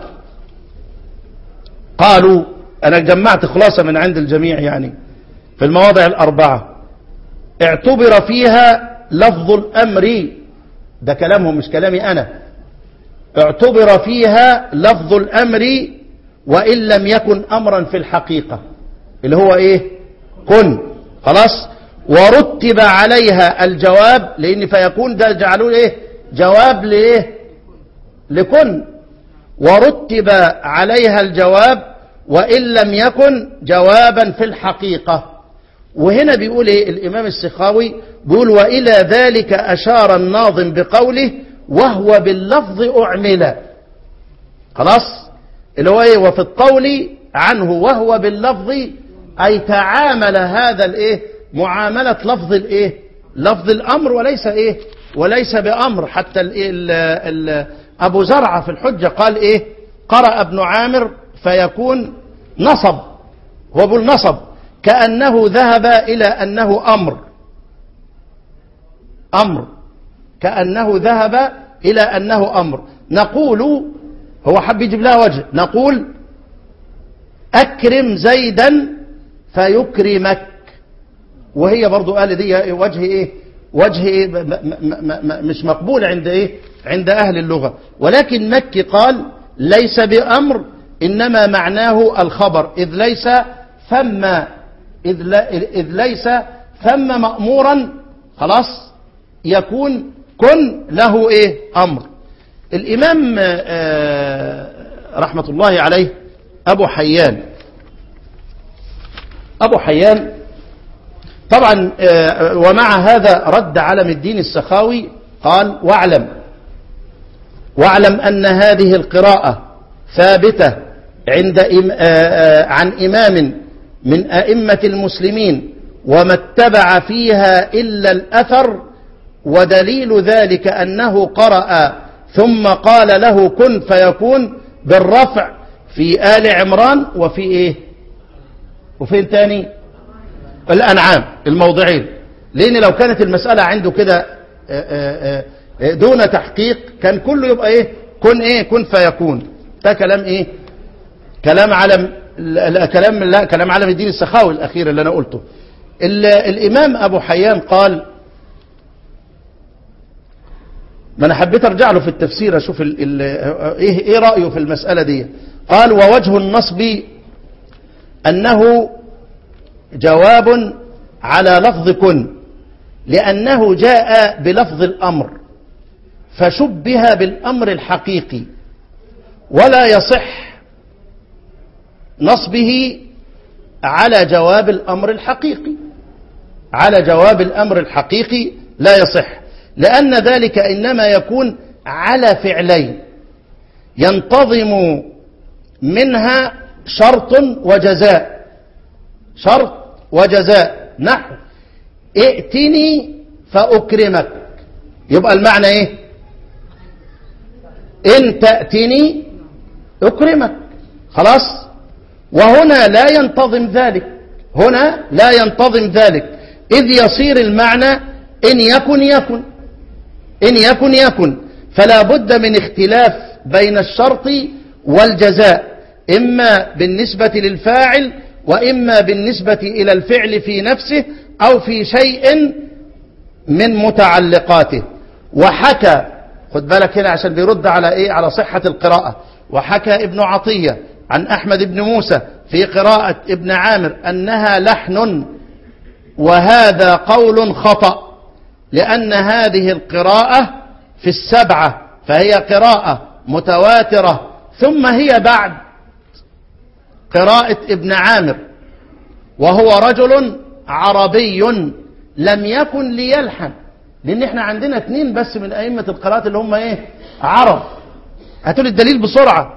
قالوا انا جمعت خلاصه من عند الجميع يعني في المواضع الاربعه اعتبر فيها لفظ الامر ده كلامهم مش كلامي انا اعتبر فيها لفظ الامر وان لم يكن امرا في الحقيقه اللي هو ايه كن خلاص ورتب عليها الجواب لان فيكون ده جعلوه ايه جواب لايه لكن ورتب عليها الجواب وان لم يكن جوابا في الحقيقه وهنا بيقول ايه الامام السخاوي بيقول والى ذلك اشار الناظم بقوله وهو باللفظ اعمل خلاص اللي هو ايه وفي القول عنه وهو باللفظ اي تعامل هذا الايه معامله لفظ الايه لفظ الامر وليس ايه وليس بامر حتى ال ال ال ابو زرعه في الحجه قال ايه قرأ ابن عامر فيكون نصب هو بيقول نصب كأنه ذهب إلى أنه أمر أمر كأنه ذهب إلى أنه أمر نقول هو حب يجيب لها وجه نقول أكرم زيدا فيكرمك وهي برضو قال دي وجه إيه وجه إيه م م م مش مقبول عند إيه عند أهل اللغة ولكن مكي قال ليس بأمر إنما معناه الخبر إذ ليس ثم إذ, لا إذ ليس ثم مأمورا خلاص يكون كن له إيه أمر الإمام آه رحمة الله عليه أبو حيان أبو حيان طبعا آه ومع هذا رد علم الدين السخاوي قال واعلم واعلم أن هذه القراءة ثابتة عند إم آه عن إمام من أئمة المسلمين وما اتبع فيها إلا الأثر ودليل ذلك أنه قرأ ثم قال له كن فيكون بالرفع في آل عمران وفي إيه وفين تاني الأنعام الموضعين لأن لو كانت المسألة عنده كده دون تحقيق كان كله يبقى إيه كن إيه كن فيكون ده كلام إيه كلام علم لا كلام لا كلام علم الدين السخاوي الاخير اللي انا قلته الامام ابو حيان قال ما انا حبيت ارجع له في التفسير اشوف ال ال ايه ايه رايه في المساله دي قال ووجه النصب انه جواب على لفظ كن لانه جاء بلفظ الامر فشبه بالامر الحقيقي ولا يصح نصبه على جواب الأمر الحقيقي على جواب الأمر الحقيقي لا يصح لأن ذلك إنما يكون على فعلين ينتظم منها شرط وجزاء شرط وجزاء نحو ائتني فأكرمك يبقى المعنى ايه ان تأتني أكرمك خلاص وهنا لا ينتظم ذلك هنا لا ينتظم ذلك إذ يصير المعنى إن يكن يكن إن يكن يكن فلا بد من اختلاف بين الشرط والجزاء إما بالنسبة للفاعل وإما بالنسبة إلى الفعل في نفسه أو في شيء من متعلقاته وحكى خد بالك هنا عشان بيرد على إيه على صحة القراءة وحكى ابن عطية عن أحمد بن موسى في قراءة ابن عامر أنها لحن وهذا قول خطأ لأن هذه القراءة في السبعة فهي قراءة متواترة ثم هي بعد قراءة ابن عامر وهو رجل عربي لم يكن ليلحن لأن احنا عندنا اثنين بس من أئمة القراءات اللي هم ايه عرب هاتوا لي الدليل بسرعة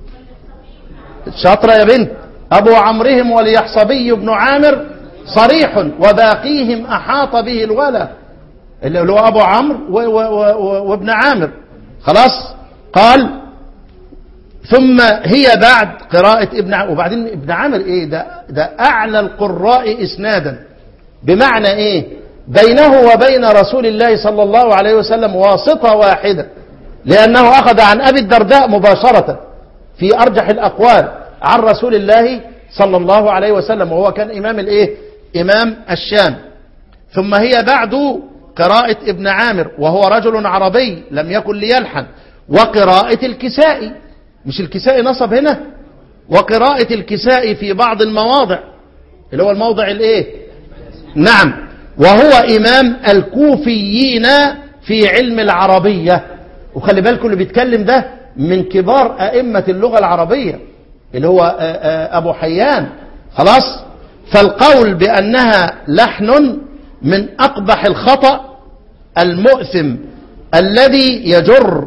شاطرة يا بنت أبو عمرهم وليحصبي بن عامر صريح وباقيهم أحاط به الولا اللي هو أبو عمرو وابن عامر خلاص قال ثم هي بعد قراءة ابن عامر وبعدين ابن عامر ايه ده, ده أعلى القراء إسنادا بمعنى ايه بينه وبين رسول الله صلى الله عليه وسلم واسطة واحدة لأنه أخذ عن أبي الدرداء مباشرة في أرجح الأقوال عن رسول الله صلى الله عليه وسلم وهو كان إمام الإيه إمام الشام ثم هي بعد قراءة ابن عامر وهو رجل عربي لم يكن ليلحن وقراءة الكسائي مش الكسائي نصب هنا وقراءة الكسائي في بعض المواضع اللي هو الموضع الايه نعم وهو إمام الكوفيين في علم العربية وخلي بالكم اللي بيتكلم ده من كبار أئمة اللغة العربية اللي هو أبو حيان خلاص فالقول بأنها لحن من أقبح الخطأ المؤثم الذي يجر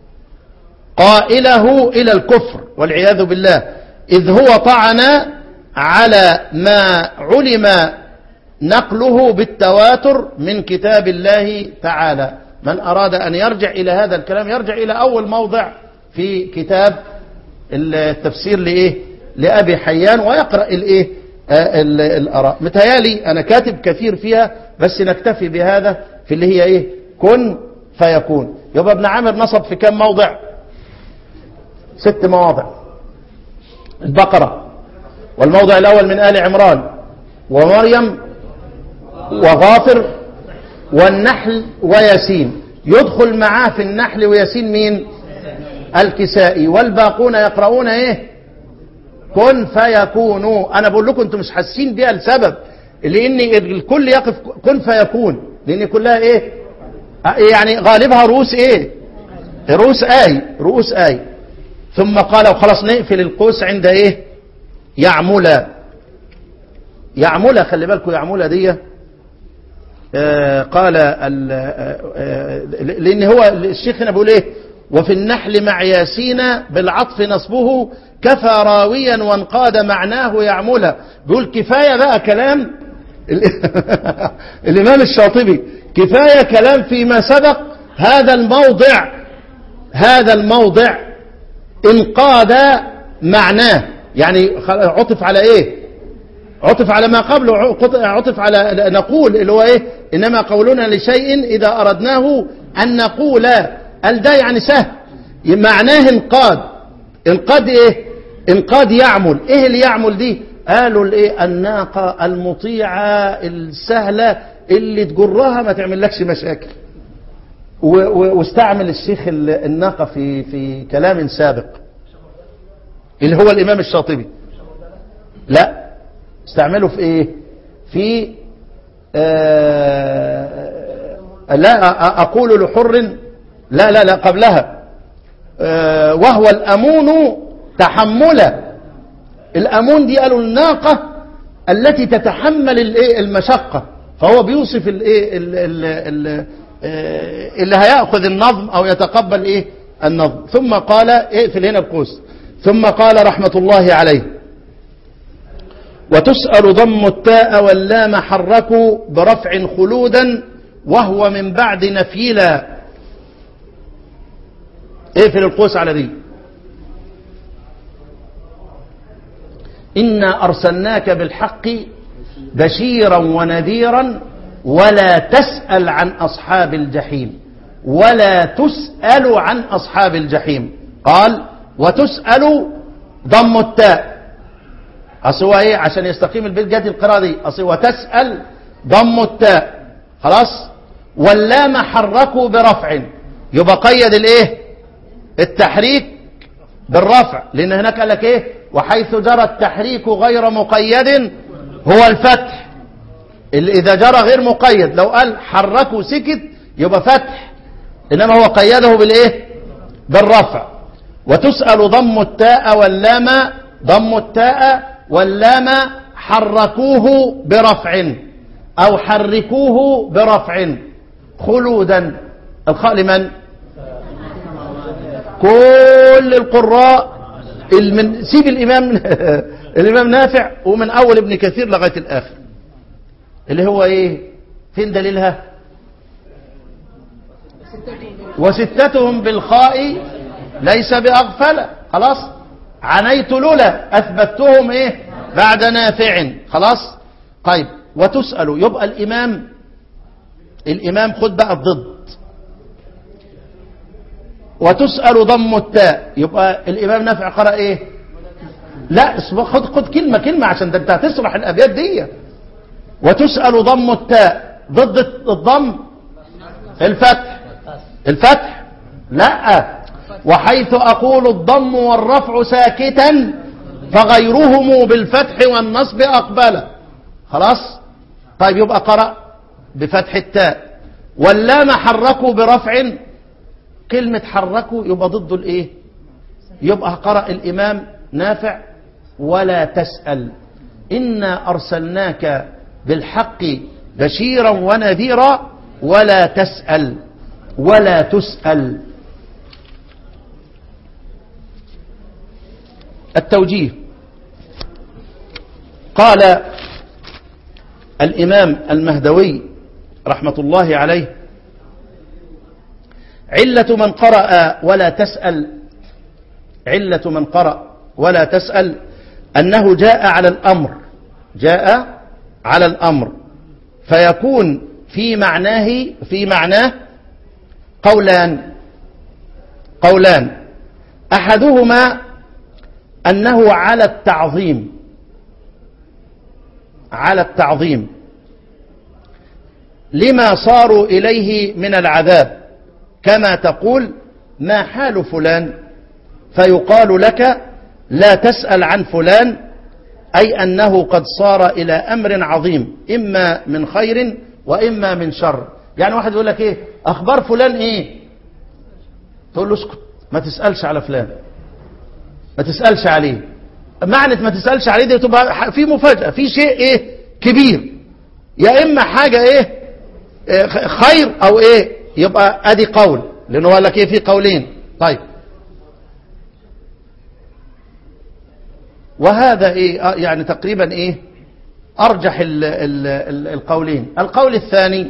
قائله إلى الكفر والعياذ بالله إذ هو طعن على ما علم نقله بالتواتر من كتاب الله تعالى من أراد أن يرجع إلى هذا الكلام يرجع إلى أول موضع في كتاب التفسير لإيه لأبي حيان ويقرأ الإيه الأراء متهيالي أنا كاتب كثير فيها بس نكتفي بهذا في اللي هي إيه كن فيكون يبقى ابن عامر نصب في كم موضع ست مواضع البقرة والموضع الأول من آل عمران ومريم وغافر والنحل وياسين يدخل معاه في النحل وياسين مين الكسائي والباقون يقرؤون ايه كن فيكونوا انا بقول لكم انتم مش حاسين بيها لسبب لان الكل يقف كن فيكون لان كلها ايه يعني غالبها رؤوس ايه رؤوس اي رؤوس اي ثم قال وخلاص نقفل القوس عند ايه يعمل يعمل خلي بالكم يعمل دي آه قال آه لان هو الشيخ هنا بيقول ايه وفي النحل مع ياسين بالعطف نصبه كفى راويا وانقاد معناه يعمل بيقول كفاية بقى كلام الإمام الشاطبي كفاية كلام فيما سبق هذا الموضع هذا الموضع انقاد معناه يعني عطف على ايه عطف على ما قبله عطف على نقول اللي هو ايه انما قولنا لشيء اذا اردناه ان نقول قال ده يعني سهل معناه انقاد انقاد ايه انقاد يعمل ايه اللي يعمل دي قالوا الايه الناقه المطيعه السهله اللي تجرها ما تعملكش مشاكل واستعمل الشيخ الناقه في في كلام سابق اللي هو الامام الشاطبي لا استعمله في ايه في آه لا اقول لحر لا لا لا قبلها آه وهو الامون تحملا الامون دي قالوا الناقه التي تتحمل الايه المشقه فهو بيوصف الايه اللي هياخذ النظم او يتقبل ايه النظم ثم قال اقفل هنا القوس ثم قال رحمه الله عليه وتسأل ضم التاء واللام حركوا برفع خلودا وهو من بعد نفيلا اقفل القوس على دي إنا أرسلناك بالحق بشيرا ونذيرا ولا تسأل عن أصحاب الجحيم ولا تسأل عن أصحاب الجحيم قال وتسأل ضم التاء أصل هو ايه عشان يستقيم البيت جات القراءة دي أصل وتسأل ضم التاء خلاص واللام حركوا برفع يبقى قيد الايه التحريك بالرفع لان هناك قال لك ايه وحيث جرى التحريك غير مقيد هو الفتح اللي اذا جرى غير مقيد لو قال حركوا سكت يبقى فتح انما هو قيده بالايه بالرفع وتسأل ضم التاء واللام ضم التاء واللام حركوه برفع او حركوه برفع خلودا الخاء لمن كل القراء المن... سيب الامام الامام نافع ومن اول ابن كثير لغايه الاخر اللي هو ايه فين دليلها وستتهم بالخاء ليس باغفله خلاص عنيت لولا اثبتهم ايه بعد نافع خلاص طيب وتسأل يبقى الامام الامام خد بقى الضد وتسأل ضم التاء يبقى الامام نافع قرأ ايه لا اسمع خد خد كلمة كلمة عشان ده انت هتشرح الابيات دي وتسأل ضم التاء ضد الضم الفتح الفتح لا وحيث أقول الضم والرفع ساكتا فغيرهم بالفتح والنصب أقبل خلاص طيب يبقى قرأ بفتح التاء واللام حركوا برفع كلمة حركوا يبقى ضد الايه يبقى قرأ الإمام نافع ولا تسأل إنا أرسلناك بالحق بشيرا ونذيرا ولا تسأل ولا تسأل التوجيه قال الإمام المهدوي رحمة الله عليه علة من قرأ ولا تسأل علة من قرأ ولا تسأل أنه جاء على الأمر جاء على الأمر فيكون في معناه في معناه قولان قولان أحدهما أنه على التعظيم على التعظيم لما صاروا إليه من العذاب كما تقول ما حال فلان فيقال لك لا تسأل عن فلان أي أنه قد صار إلى أمر عظيم إما من خير وإما من شر يعني واحد يقول لك إيه أخبار فلان إيه تقول له اسكت ما تسألش على فلان ما تسألش عليه معنى ما تسألش عليه دي تبقى في مفاجأة في شيء ايه كبير يا اما حاجة ايه, إيه خير او ايه يبقى ادي قول لانه قال لك ايه في قولين طيب وهذا ايه يعني تقريبا ايه ارجح ال ال ال القولين القول الثاني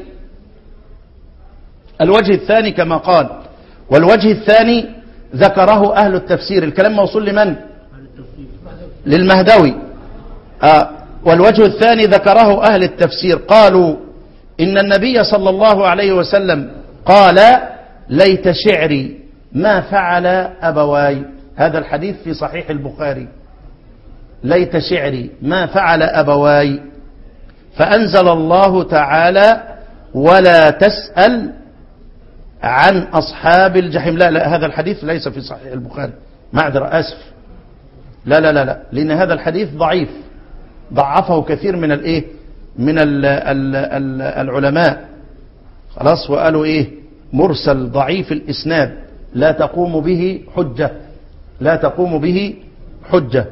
الوجه الثاني كما قال والوجه الثاني ذكره أهل التفسير الكلام موصول لمن للمهدوي آه والوجه الثاني ذكره أهل التفسير قالوا إن النبي صلى الله عليه وسلم قال ليت شعري ما فعل أبواي هذا الحديث في صحيح البخاري ليت شعري ما فعل أبواي فأنزل الله تعالى ولا تسأل عن أصحاب الجحيم لا لا هذا الحديث ليس في صحيح البخاري معذرة آسف لا لا لا لا لأن هذا الحديث ضعيف ضعفه كثير من الايه من ال ال ال العلماء خلاص وقالوا ايه مرسل ضعيف الاسناد لا تقوم به حجة لا تقوم به حجة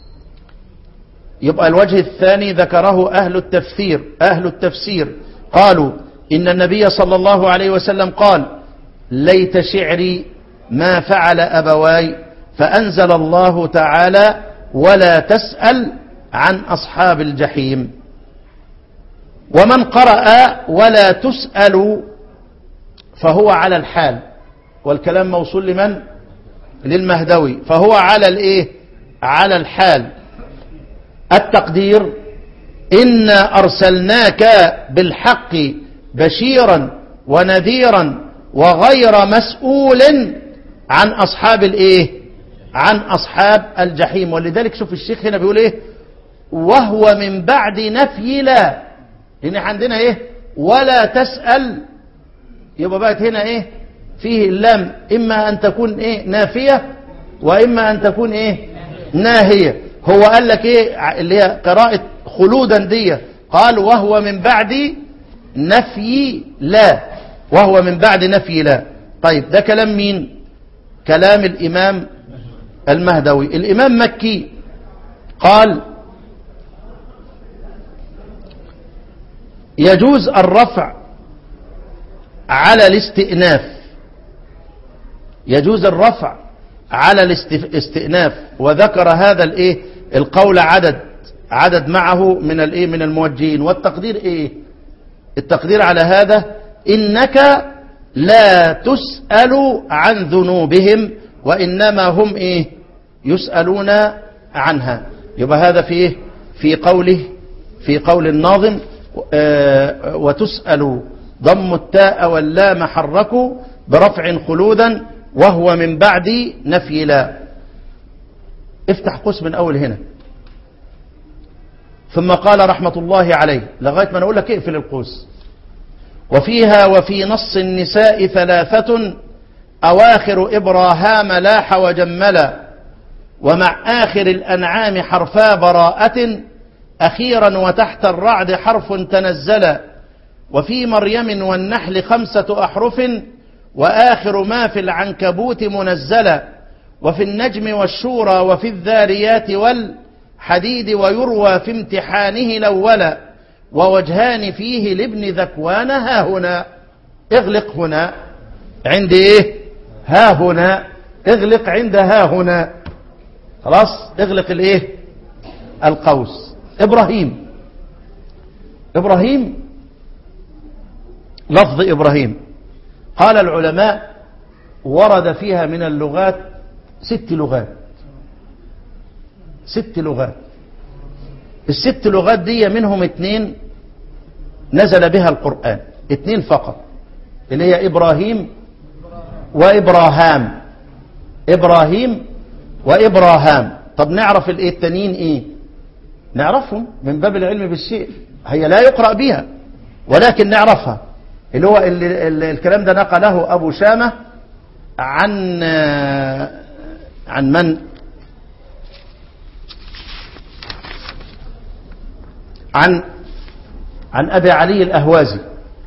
يبقى الوجه الثاني ذكره أهل التفسير أهل التفسير قالوا إن النبي صلى الله عليه وسلم قال ليت شعري ما فعل أبواي فأنزل الله تعالى ولا تسأل عن أصحاب الجحيم ومن قرأ ولا تسأل فهو على الحال والكلام موصول لمن للمهدوي فهو على الايه على الحال التقدير إنا أرسلناك بالحق بشيرا ونذيرا وغير مسؤول عن أصحاب الإيه عن أصحاب الجحيم ولذلك شوف الشيخ هنا بيقول إيه وهو من بعد نفي لا لأن عندنا إيه ولا تسأل يبقى بقت هنا إيه فيه اللام إما أن تكون إيه نافية وإما أن تكون إيه ناهية هو قال لك إيه اللي هي قراءة خلودا دي قال وهو من بعد نفي لا وهو من بعد نفي لا طيب ده كلام مين كلام الإمام المهدوي الإمام مكي قال يجوز الرفع على الاستئناف يجوز الرفع على الاستئناف وذكر هذا الايه القول عدد عدد معه من الايه من الموجهين والتقدير ايه التقدير على هذا انك لا تسأل عن ذنوبهم وانما هم ايه يسألون عنها يبقى هذا في ايه في قوله في قول الناظم آه وتسأل ضم التاء واللام حركوا برفع خلودا وهو من بعد نفي لا افتح قوس من اول هنا ثم قال رحمة الله عليه لغاية ما نقول لك اقفل القوس وفيها وفي نص النساء ثلاثة أواخر إبراهام لاح وجملا ومع آخر الأنعام حرفا براءة أخيرا وتحت الرعد حرف تنزلا وفي مريم والنحل خمسة أحرف وآخر ما في العنكبوت منزلا وفي النجم والشورى وفي الذاريات والحديد ويروى في امتحانه الأول ووجهان فيه لابن ذكوان ها هنا اغلق هنا عند ايه ها هنا اغلق عند ها هنا خلاص اغلق الايه القوس ابراهيم ابراهيم لفظ ابراهيم قال العلماء ورد فيها من اللغات ست لغات ست لغات الست لغات دي منهم اتنين نزل بها القرآن اتنين فقط اللي هي إبراهيم وإبراهام إبراهيم وإبراهام طب نعرف الايه التانيين ايه نعرفهم من باب العلم بالشيء هي لا يقرأ بها ولكن نعرفها اللي هو اللي اللي الكلام ده نقله أبو شامة عن عن من عن عن أبي علي الأهوازي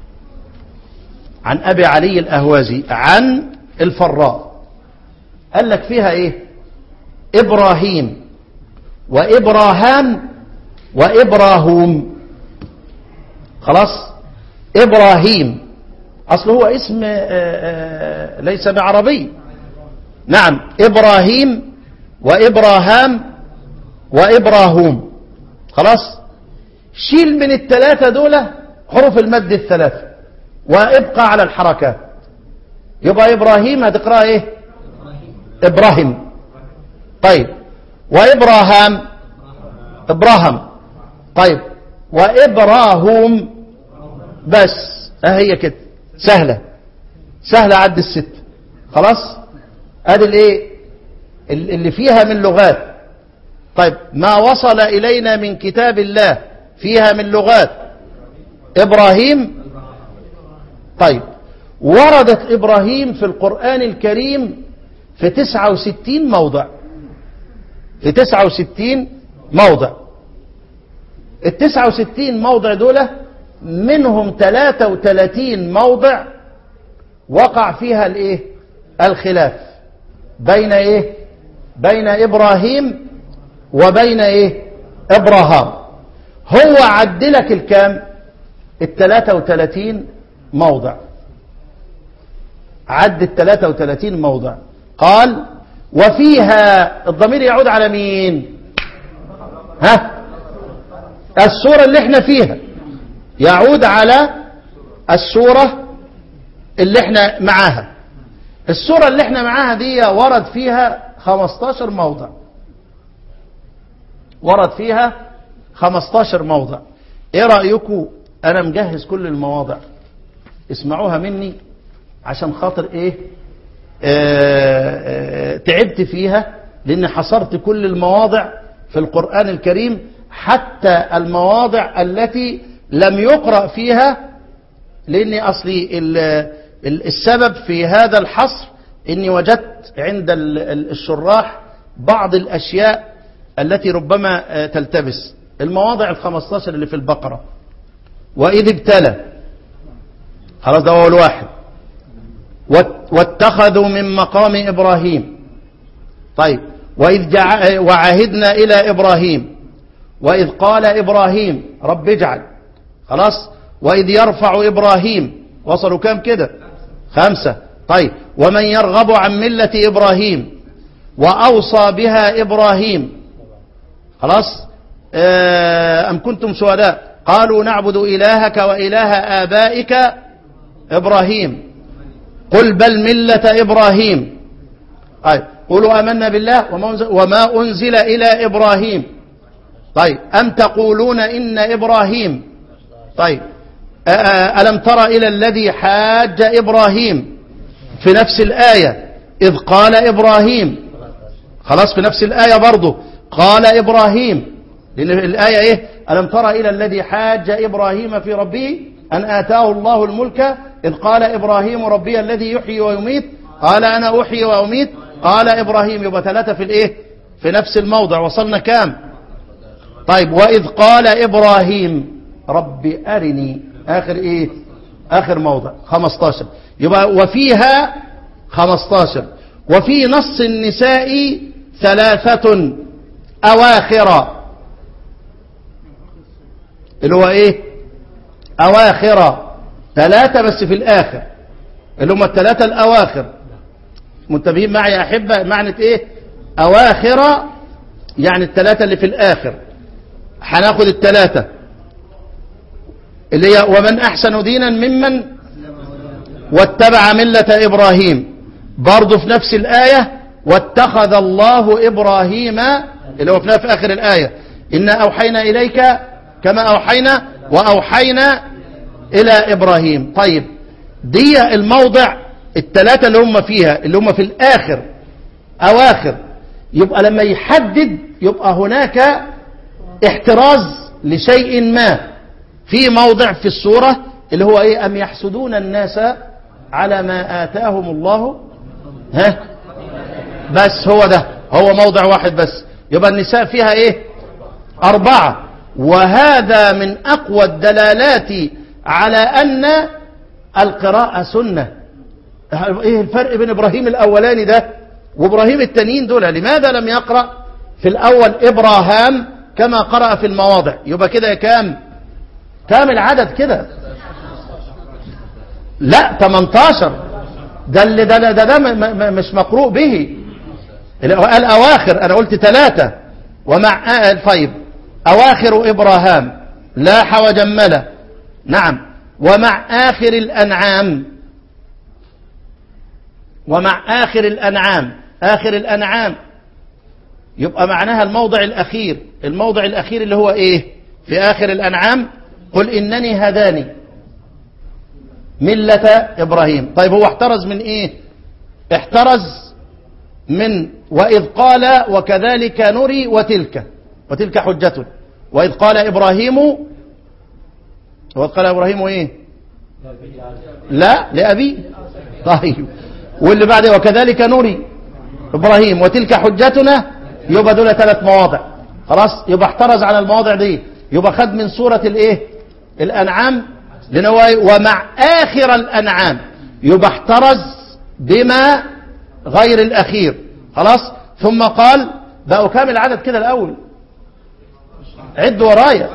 عن أبي علي الأهوازي عن الفراء قال لك فيها إيه إبراهيم وإبراهام وإبراهوم خلاص إبراهيم أصله هو اسم ليس بعربي نعم إبراهيم وإبراهام وإبراهوم خلاص شيل من الثلاثة دول حروف المد الثلاثة وابقى على الحركات يبقى إبراهيم هتقرأ إيه إبراهيم طيب وإبراهام إبراهام طيب وإبراهوم بس هي كده سهلة سهلة عد الست خلاص ادي الايه اللي فيها من لغات طيب ما وصل إلينا من كتاب الله فيها من لغات إبراهيم طيب وردت إبراهيم في القرآن الكريم في 69 موضع في 69 موضع ال 69 موضع دول منهم 33 موضع وقع فيها الايه الخلاف بين ايه بين ابراهيم وبين ايه ابراهام هو عدلك الكام ال 33 موضع عد ال 33 موضع قال وفيها الضمير يعود على مين ها السورة اللي احنا فيها يعود على السورة اللي احنا معاها السورة اللي احنا معاها دي ورد فيها 15 موضع ورد فيها 15 موضع ايه رأيكم انا مجهز كل المواضع اسمعوها مني عشان خاطر ايه آه آه تعبت فيها لان حصرت كل المواضع في القرآن الكريم حتى المواضع التي لم يقرأ فيها لاني اصلي ال- ال- السبب في هذا الحصر اني وجدت عند ال- ال- الشراح بعض الاشياء التي ربما آه، تلتبس المواضع الخمستاشر اللي في البقرة وإذ ابتلى خلاص ده هو الواحد وات- واتخذوا من مقام إبراهيم طيب وإذ جع... وعهدنا إلى إبراهيم وإذ قال إبراهيم رب اجعل خلاص وإذ يرفع إبراهيم وصلوا كام كده خمسة طيب ومن يرغب عن ملة إبراهيم وأوصى بها إبراهيم خلاص آه، أم كنتم شهداء قالوا نعبد إلهك وإله آبائك إبراهيم قل بل ملة إبراهيم طيب قولوا آمنا بالله وما أنزل, وما أنزل إلى إبراهيم طيب أم تقولون إن إبراهيم طيب آه، آه، ألم تر إلى الذي حاج إبراهيم في نفس الآية إذ قال إبراهيم خلاص في نفس الآية برضه قال إبراهيم لأن الآية إيه ألم تر إلى الذي حاج إبراهيم في ربه أن آتاه الله الملك إذ قال إبراهيم ربي الذي يحيي ويميت قال أنا أحيي وأميت قال إبراهيم يبقى ثلاثة في الإيه في نفس الموضع وصلنا كام طيب وإذ قال إبراهيم رب أرني آخر إيه آخر موضع 15 يبقى وفيها 15 وفي نص النساء ثلاثة أواخر اللي هو إيه أواخر ثلاثة بس في الآخر اللي هم الثلاثة الأواخر منتبهين معي يا أحبة معنى إيه أواخر يعني الثلاثة اللي في الآخر هناخد الثلاثة اللي هي ومن أحسن دينا ممن واتبع ملة إبراهيم برضه في نفس الآية واتخذ الله إبراهيم اللي هو في في آخر الآية إنا أوحينا إليك كما أوحينا وأوحينا إلى إبراهيم طيب دي الموضع الثلاثة اللي هم فيها اللي هم في الآخر أواخر يبقى لما يحدد يبقى هناك احتراز لشيء ما في موضع في السورة اللي هو ايه أم يحسدون الناس على ما آتاهم الله ها بس هو ده هو موضع واحد بس يبقى النساء فيها ايه أربعة وهذا من أقوى الدلالات على أن القراءة سنة ايه الفرق بين إبراهيم الأولاني ده وإبراهيم التانيين دول لماذا لم يقرأ في الأول إبراهام كما قرأ في المواضع يبقى كده كام كام العدد كده لا 18 ده اللي ده ده, ده, ده م- م- مش مقروء به اللي هو قال أواخر أنا قلت ثلاثة ومع آه طيب أواخر إبراهام لاح وجمل نعم ومع آخر الأنعام ومع آخر الأنعام آخر الأنعام يبقى معناها الموضع الأخير الموضع الأخير اللي هو إيه في آخر الأنعام قل إنني هداني ملة إبراهيم طيب هو احترز من إيه احترز من وإذ قال وكذلك نري وتلك وتلك حجة وإذ قال إبراهيم وإذ قال إبراهيم إيه لا لأبي طيب واللي بعده وكذلك نري إبراهيم وتلك حجتنا يبقى دول ثلاث مواضع خلاص يبقى احترز على المواضع دي يبقى خد من سورة الايه الأنعام لنواي ومع آخر الأنعام يبقى احترز بما غير الأخير خلاص ثم قال بقوا كام العدد كده الأول عد ورايا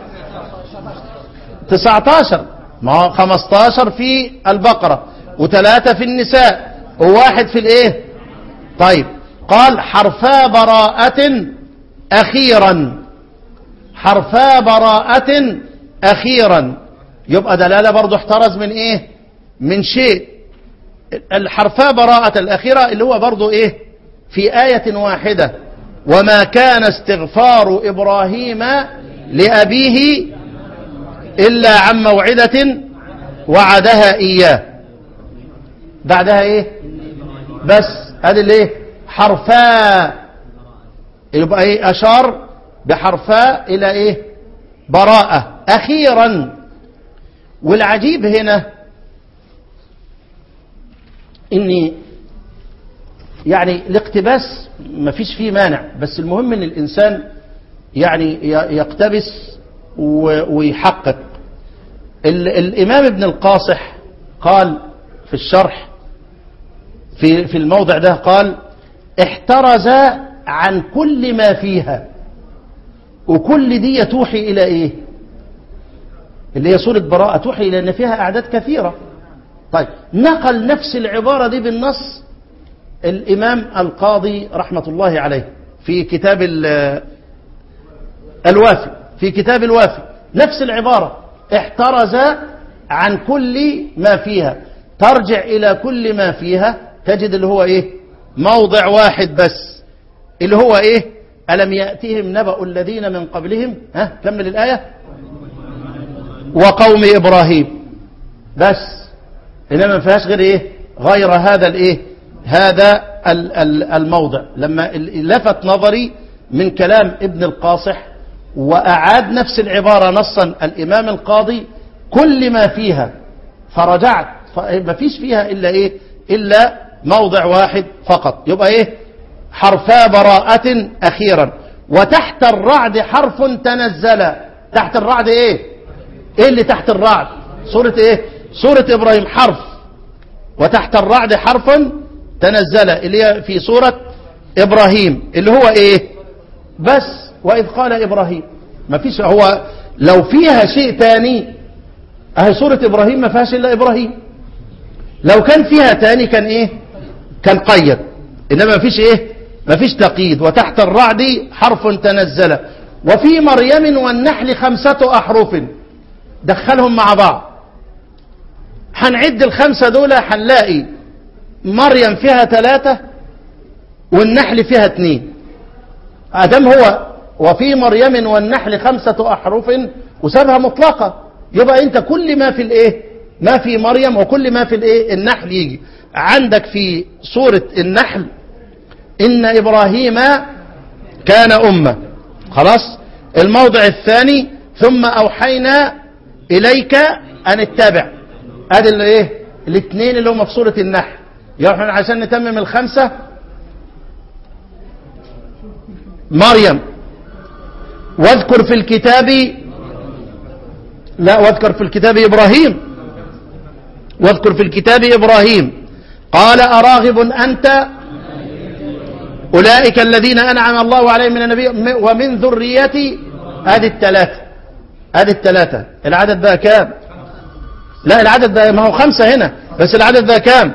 19 ما هو 15 في البقرة وثلاثة في النساء وواحد في الايه طيب قال حرفا براءة أخيرا حرفا براءة أخيرا يبقى دلالة برضو احترز من ايه من شيء الحرفا براءة الأخيرة اللي هو برضو ايه في آية واحدة وما كان استغفار إبراهيم لأبيه إلا عن موعدة وعدها إياه بعدها إيه بس هذا اللي إيه حرفاء يبقى إيه أشار بحرفاء إلى إيه براءة أخيرا والعجيب هنا إني يعني الاقتباس ما فيش فيه مانع بس المهم ان الانسان يعني ي- يقتبس و- ويحقق ال- الامام ابن القاصح قال في الشرح في في الموضع ده قال احترز عن كل ما فيها وكل دي توحي الى ايه اللي هي سوره براءه توحي الى ان فيها اعداد كثيره طيب نقل نفس العباره دي بالنص الإمام القاضي رحمة الله عليه في كتاب ال- الوافي في كتاب الوافي نفس العبارة احترز عن كل ما فيها ترجع إلى كل ما فيها تجد اللي هو إيه موضع واحد بس اللي هو إيه ألم يأتهم نبأ الذين من قبلهم ها كمل الآية وقوم إبراهيم بس إنما ما فيهاش غير إيه غير هذا الإيه هذا ال- ال- الموضع لما ال- لفت نظري من كلام ابن القاصح وأعاد نفس العبارة نصا الإمام القاضي كل ما فيها فرجعت ما فيش فيها إلا إيه إلا موضع واحد فقط يبقى إيه حرفا براءة أخيرا وتحت الرعد حرف تنزل تحت الرعد إيه إيه اللي تحت الرعد سورة إيه سورة إبراهيم حرف وتحت الرعد حرف تنزل اللي هي في سورة إبراهيم اللي هو إيه بس وإذ قال إبراهيم ما فيش هو لو فيها شيء تاني أهي سورة إبراهيم ما فيهاش إلا إبراهيم لو كان فيها تاني كان إيه كان قيد إنما ما فيش إيه ما فيش تقييد وتحت الرعد حرف تنزل وفي مريم والنحل خمسة أحرف دخلهم مع بعض هنعد الخمسة دول هنلاقي مريم فيها ثلاثة والنحل فيها اثنين ادم هو وفي مريم والنحل خمسة أحرف وسابها مطلقة يبقى أنت كل ما في الإيه ما في مريم وكل ما في الإيه النحل يجي عندك في سورة النحل إن إبراهيم كان أمة خلاص الموضع الثاني ثم أوحينا إليك أن اتبع ادي اللي ايه الاثنين اللي هم في سوره النحل يا احنا عشان نتمم الخمسه مريم واذكر في الكتاب لا واذكر في الكتاب ابراهيم واذكر في الكتاب ابراهيم قال اراغب انت اولئك الذين انعم الله عليهم من النبي ومن ذريتي هذه الثلاثه هذه الثلاثه العدد بقى كام لا العدد ده ما هو خمسة هنا بس العدد ده كام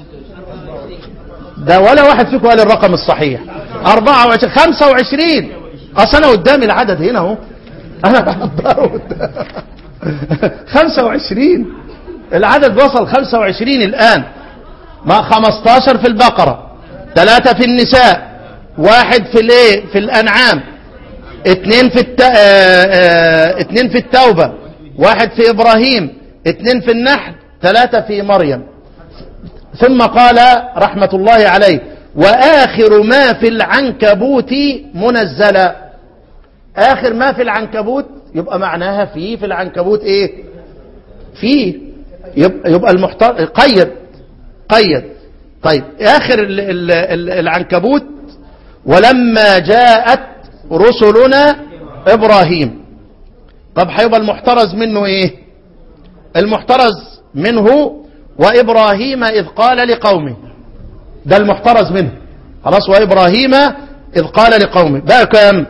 ده ولا واحد فيكم قال الرقم الصحيح أربعة وعشرين خمسة وعشرين أصل أنا قدامي العدد هنا اهو أنا بحضره قدام. خمسة وعشرين العدد وصل خمسة وعشرين الآن ما خمستاشر في البقرة ثلاثة في النساء واحد في الايه في الأنعام اثنين في الت... اه اه اثنين في التوبة واحد في إبراهيم اثنين في النحل ثلاثة في مريم ثم قال رحمة الله عليه وآخر ما في العنكبوت منزلا آخر ما في العنكبوت يبقى معناها في في العنكبوت ايه في يبقى, يبقى المحتر قيد قيد طيب آخر ال ال ال العنكبوت ولما جاءت رسلنا إبراهيم طب هيبقى المحترز منه ايه المحترز منه وإبراهيم إذ قال لقومه ده المحترز منه خلاص وإبراهيم إذ قال لقومه بقى كام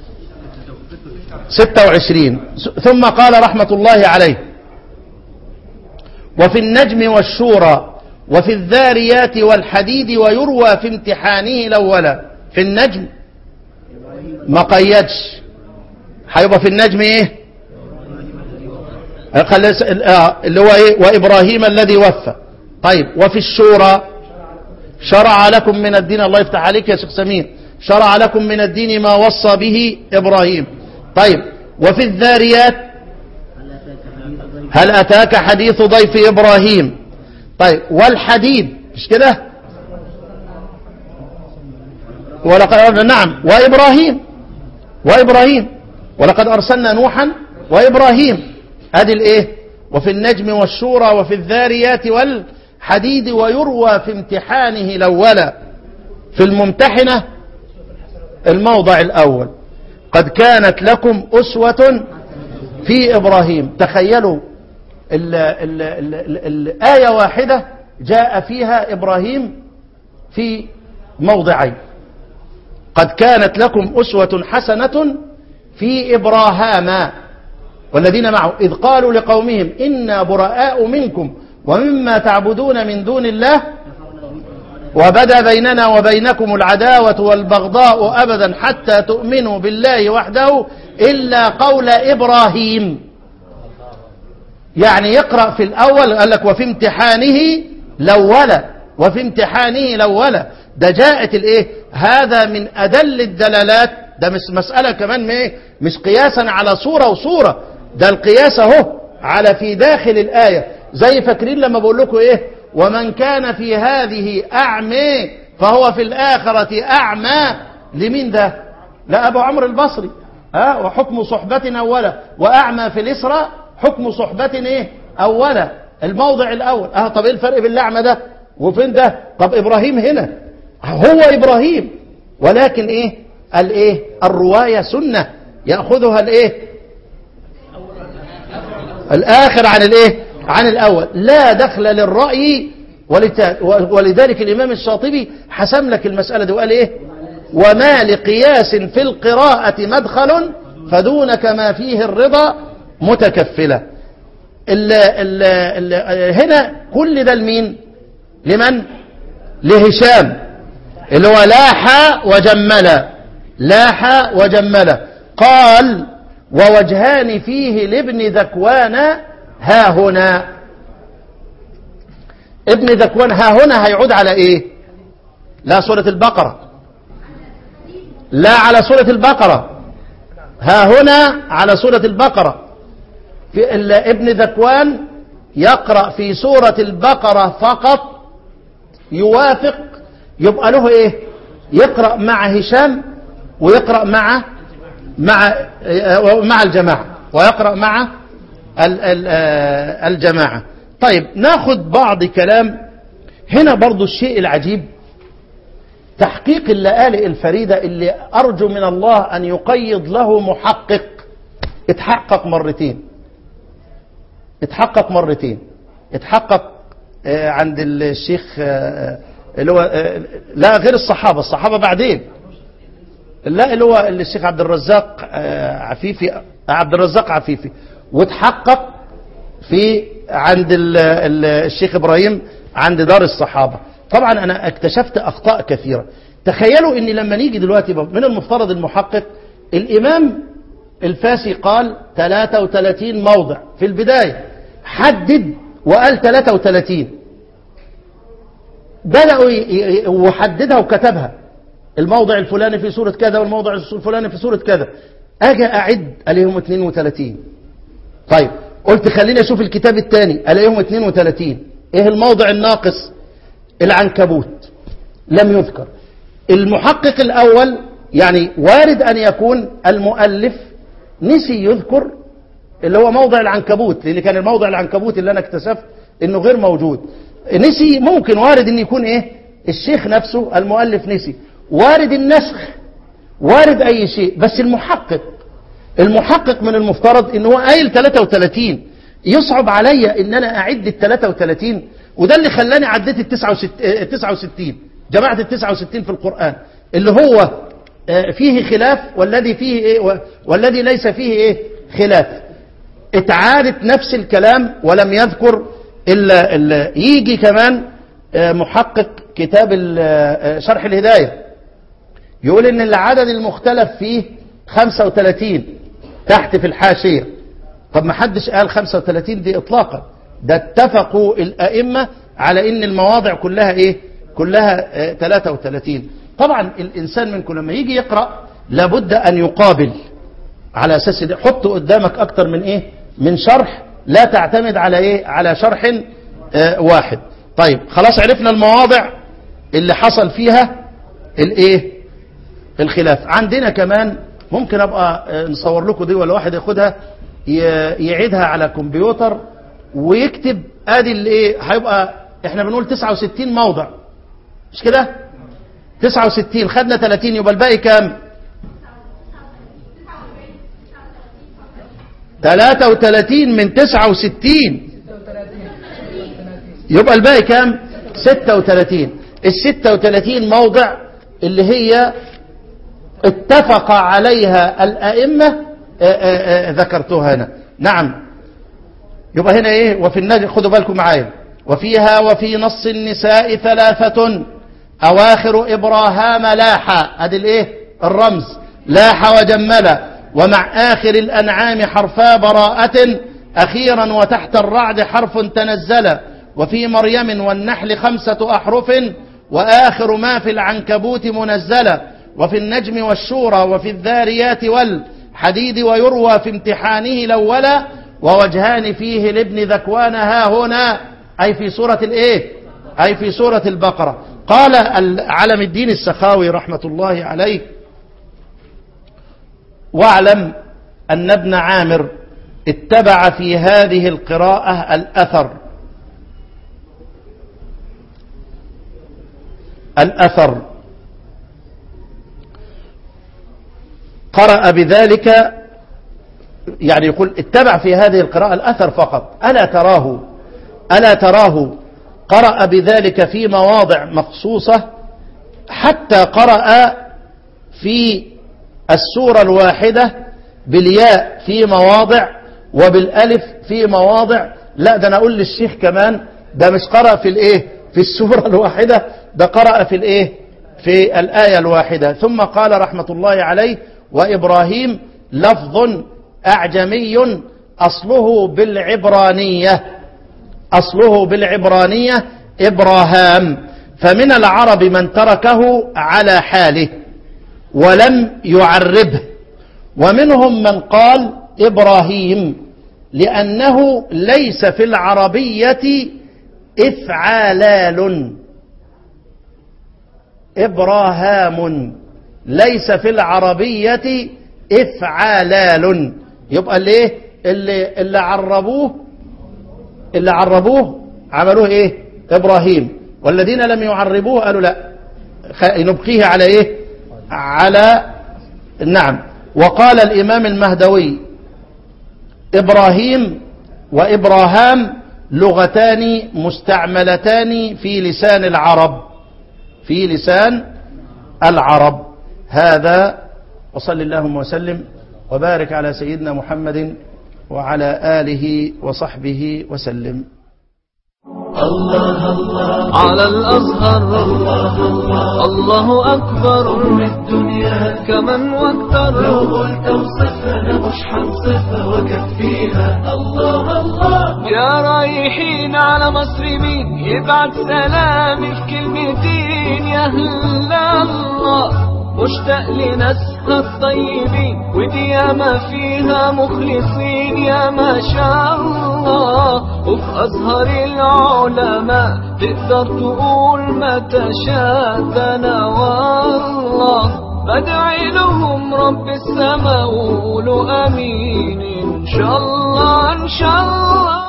ستة وعشرين ثم قال رحمة الله عليه وفي النجم والشورى وفي الذاريات والحديد ويروى في امتحانه الأول في النجم ما قيدش هيبقى في النجم ايه اللي هو ايه وابراهيم الذي وفى طيب وفي الشورى شرع لكم من الدين الله يفتح عليك يا شيخ سمير شرع لكم من الدين ما وصى به ابراهيم طيب وفي الذاريات هل أتاك حديث ضيف إبراهيم طيب والحديد مش كده ولقد نعم وإبراهيم وإبراهيم ولقد أرسلنا نوحا وإبراهيم ادي الايه وفي النجم والشورى وفي الذاريات والحديد ويروى في امتحانه الأول في الممتحنة الموضع الأول قد كانت لكم أسوة في إبراهيم تخيلوا ال ال ال ال الآية واحدة جاء فيها إبراهيم في موضعين قد كانت لكم أسوة حسنة في إبراهام والذين معه إذ قالوا لقومهم إنا براء منكم ومما تعبدون من دون الله وبدا بيننا وبينكم العداوة والبغضاء أبدا حتى تؤمنوا بالله وحده إلا قول إبراهيم يعني يقرأ في الأول قال لك وفي امتحانه لولا وفي امتحانه لولا ده جاءت الايه هذا من أدل الدلالات ده مش مسألة كمان ايه مش قياسا على صورة وصورة ده القياس اهو على في داخل الآية زي فاكرين لما بقول لكم ايه ومن كان في هذه أعمى فهو في الآخرة أعمى لمين ده لا أبو عمرو البصري ها وحكم صحبة أولا وأعمى في الإسراء حكم صحبة إيه أولا الموضع الأول اه طب إيه الفرق بين الأعمى ده وفين ده طب إبراهيم هنا هو إبراهيم ولكن إيه الإيه الرواية سنة يأخذها الإيه الآخر عن الإيه عن الأول لا دخل للرأي ولذلك الإمام الشاطبي حسم لك المسألة دي وقال إيه وما لقياس في القراءة مدخل فدونك ما فيه الرضا متكفلة ال ال ال هنا كل ده لمين لمن لهشام اللي هو لاح وجمل لاح وجمل قال ووجهان فيه لابن ذكوان ها هنا ابن ذكوان ها هنا هيعود على ايه لا سورة البقرة لا على سورة البقرة ها هنا على سورة البقرة في ابن ذكوان يقرأ في سورة البقرة فقط يوافق يبقى له ايه يقرأ مع هشام ويقرأ مع مع مع الجماعة ويقرأ مع الجماعة طيب ناخد بعض كلام هنا برضو الشيء العجيب تحقيق اللآلئ الفريدة اللي أرجو من الله أن يقيض له محقق اتحقق مرتين اتحقق مرتين اتحقق عند الشيخ اللي هو لا غير الصحابة الصحابة بعدين لا اللي هو الشيخ عبد الرزاق عفيفي عبد الرزاق عفيفي وتحقق في عند الشيخ إبراهيم عند دار الصحابة طبعا أنا اكتشفت أخطاء كثيرة تخيلوا أن لما نيجي دلوقتي من المفترض المحقق الإمام الفاسي قال 33 موضع في البداية حدد وقال 33 بدأوا وحددها وكتبها الموضع الفلاني في سورة كذا والموضع الفلاني في سورة كذا أجي أعد ألاقيهم 32 طيب قلت خليني أشوف الكتاب الثاني ألاقيهم 32 إيه الموضع الناقص العنكبوت لم يذكر المحقق الأول يعني وارد أن يكون المؤلف نسي يذكر اللي هو موضع العنكبوت لأن كان الموضع العنكبوت اللي أنا اكتشفت أنه غير موجود نسي ممكن وارد أن يكون إيه الشيخ نفسه المؤلف نسي وارد النسخ وارد أي شيء بس المحقق المحقق من المفترض ان هو قايل 33 يصعب عليا ان انا اعد ال 33 وده اللي خلاني عديت ال 69 جماعة ال 69 في القرآن اللي هو فيه خلاف والذي فيه ايه والذي ليس فيه ايه خلاف اتعادت نفس الكلام ولم يذكر الا, إلا يجي كمان محقق كتاب شرح الهدايه يقول ان العدد المختلف فيه 35 تحت في الحاشية طب ما حدش قال 35 دي اطلاقا ده اتفقوا الائمة على ان المواضع كلها ايه كلها اه 33 طبعا الانسان منكم لما يجي يقرأ لابد ان يقابل على اساس ده حط قدامك اكتر من ايه من شرح لا تعتمد على ايه على شرح آه، واحد طيب خلاص عرفنا المواضع اللي حصل فيها الايه الخلاف عندنا كمان ممكن ابقى آه، نصور لكم دي ولا واحد ياخدها ي- يعيدها على كمبيوتر ويكتب ادي الايه هيبقى احنا بنقول 69 موضع مش كده 69 خدنا 30 يبقى الباقي كام 33 من 69 يبقى الباقي كام 36 ال 36 موضع اللي هي اتفق عليها الأئمة آه، آه، آه، ذكرتها هنا نعم يبقى هنا ايه وفي النجم خدوا بالكم معايا وفيها وفي نص النساء ثلاثة أواخر إبراهام لاح ادي الايه الرمز لاح وجمل ومع آخر الأنعام حرفا براءة أخيرا وتحت الرعد حرف تنزل وفي مريم والنحل خمسة أحرف وآخر ما في العنكبوت منزلة وفي النجم والشورى وفي الذاريات والحديد ويروى في امتحانه الأولى ووجهان فيه لابن ذكوان ها هنا أي في سورة الإيه أي في سورة البقرة قال علم الدين السخاوي رحمة الله عليه واعلم أن ابن عامر اتبع في هذه القراءة الأثر الأثر قرأ بذلك يعني يقول اتبع في هذه القراءة الأثر فقط ألا تراه ألا تراه قرأ بذلك في مواضع مخصوصة حتى قرأ في السورة الواحدة بالياء في مواضع وبالألف في مواضع لا ده أنا أقول للشيخ كمان ده مش قرأ في الإيه في السورة الواحدة ده قرأ في الإيه في الآية الواحدة ثم قال رحمة الله عليه وإبراهيم لفظ أعجمي أصله بالعبرانية أصله بالعبرانية إبراهام فمن العرب من تركه على حاله ولم يعربه ومنهم من قال إبراهيم لأنه ليس في العربية إفعالال إبراهام ليس في العربية إفعالال يبقى اللي اللي اللي عربوه اللي عربوه عملوه ايه ابراهيم والذين لم يعربوه قالوا لا نبقيه على ايه على نعم وقال الامام المهدوي ابراهيم وابراهام لغتان مستعملتان في لسان العرب في لسان العرب هذا وصل اللهم وسلم وبارك على سيدنا محمد وعلى آله وصحبه وسلم الله الله على الأزهر الله الله الله أكبر قرب الدنيا كمن لو واكتر قلت اوصفها انا مش حنصفها وكفيها الله الله يا رايحين على مصر مين يبعت سلامي في كلمتين يا هلا الله مشتاق لناسها الطيبين ودي ياما فيها مخلصين يا ما شاء الله وفي أزهر العلماء تقدر تقول ما تشاء ده أنا والله بدعي لهم رب السماء وقولوا امين ان شاء الله ان شاء الله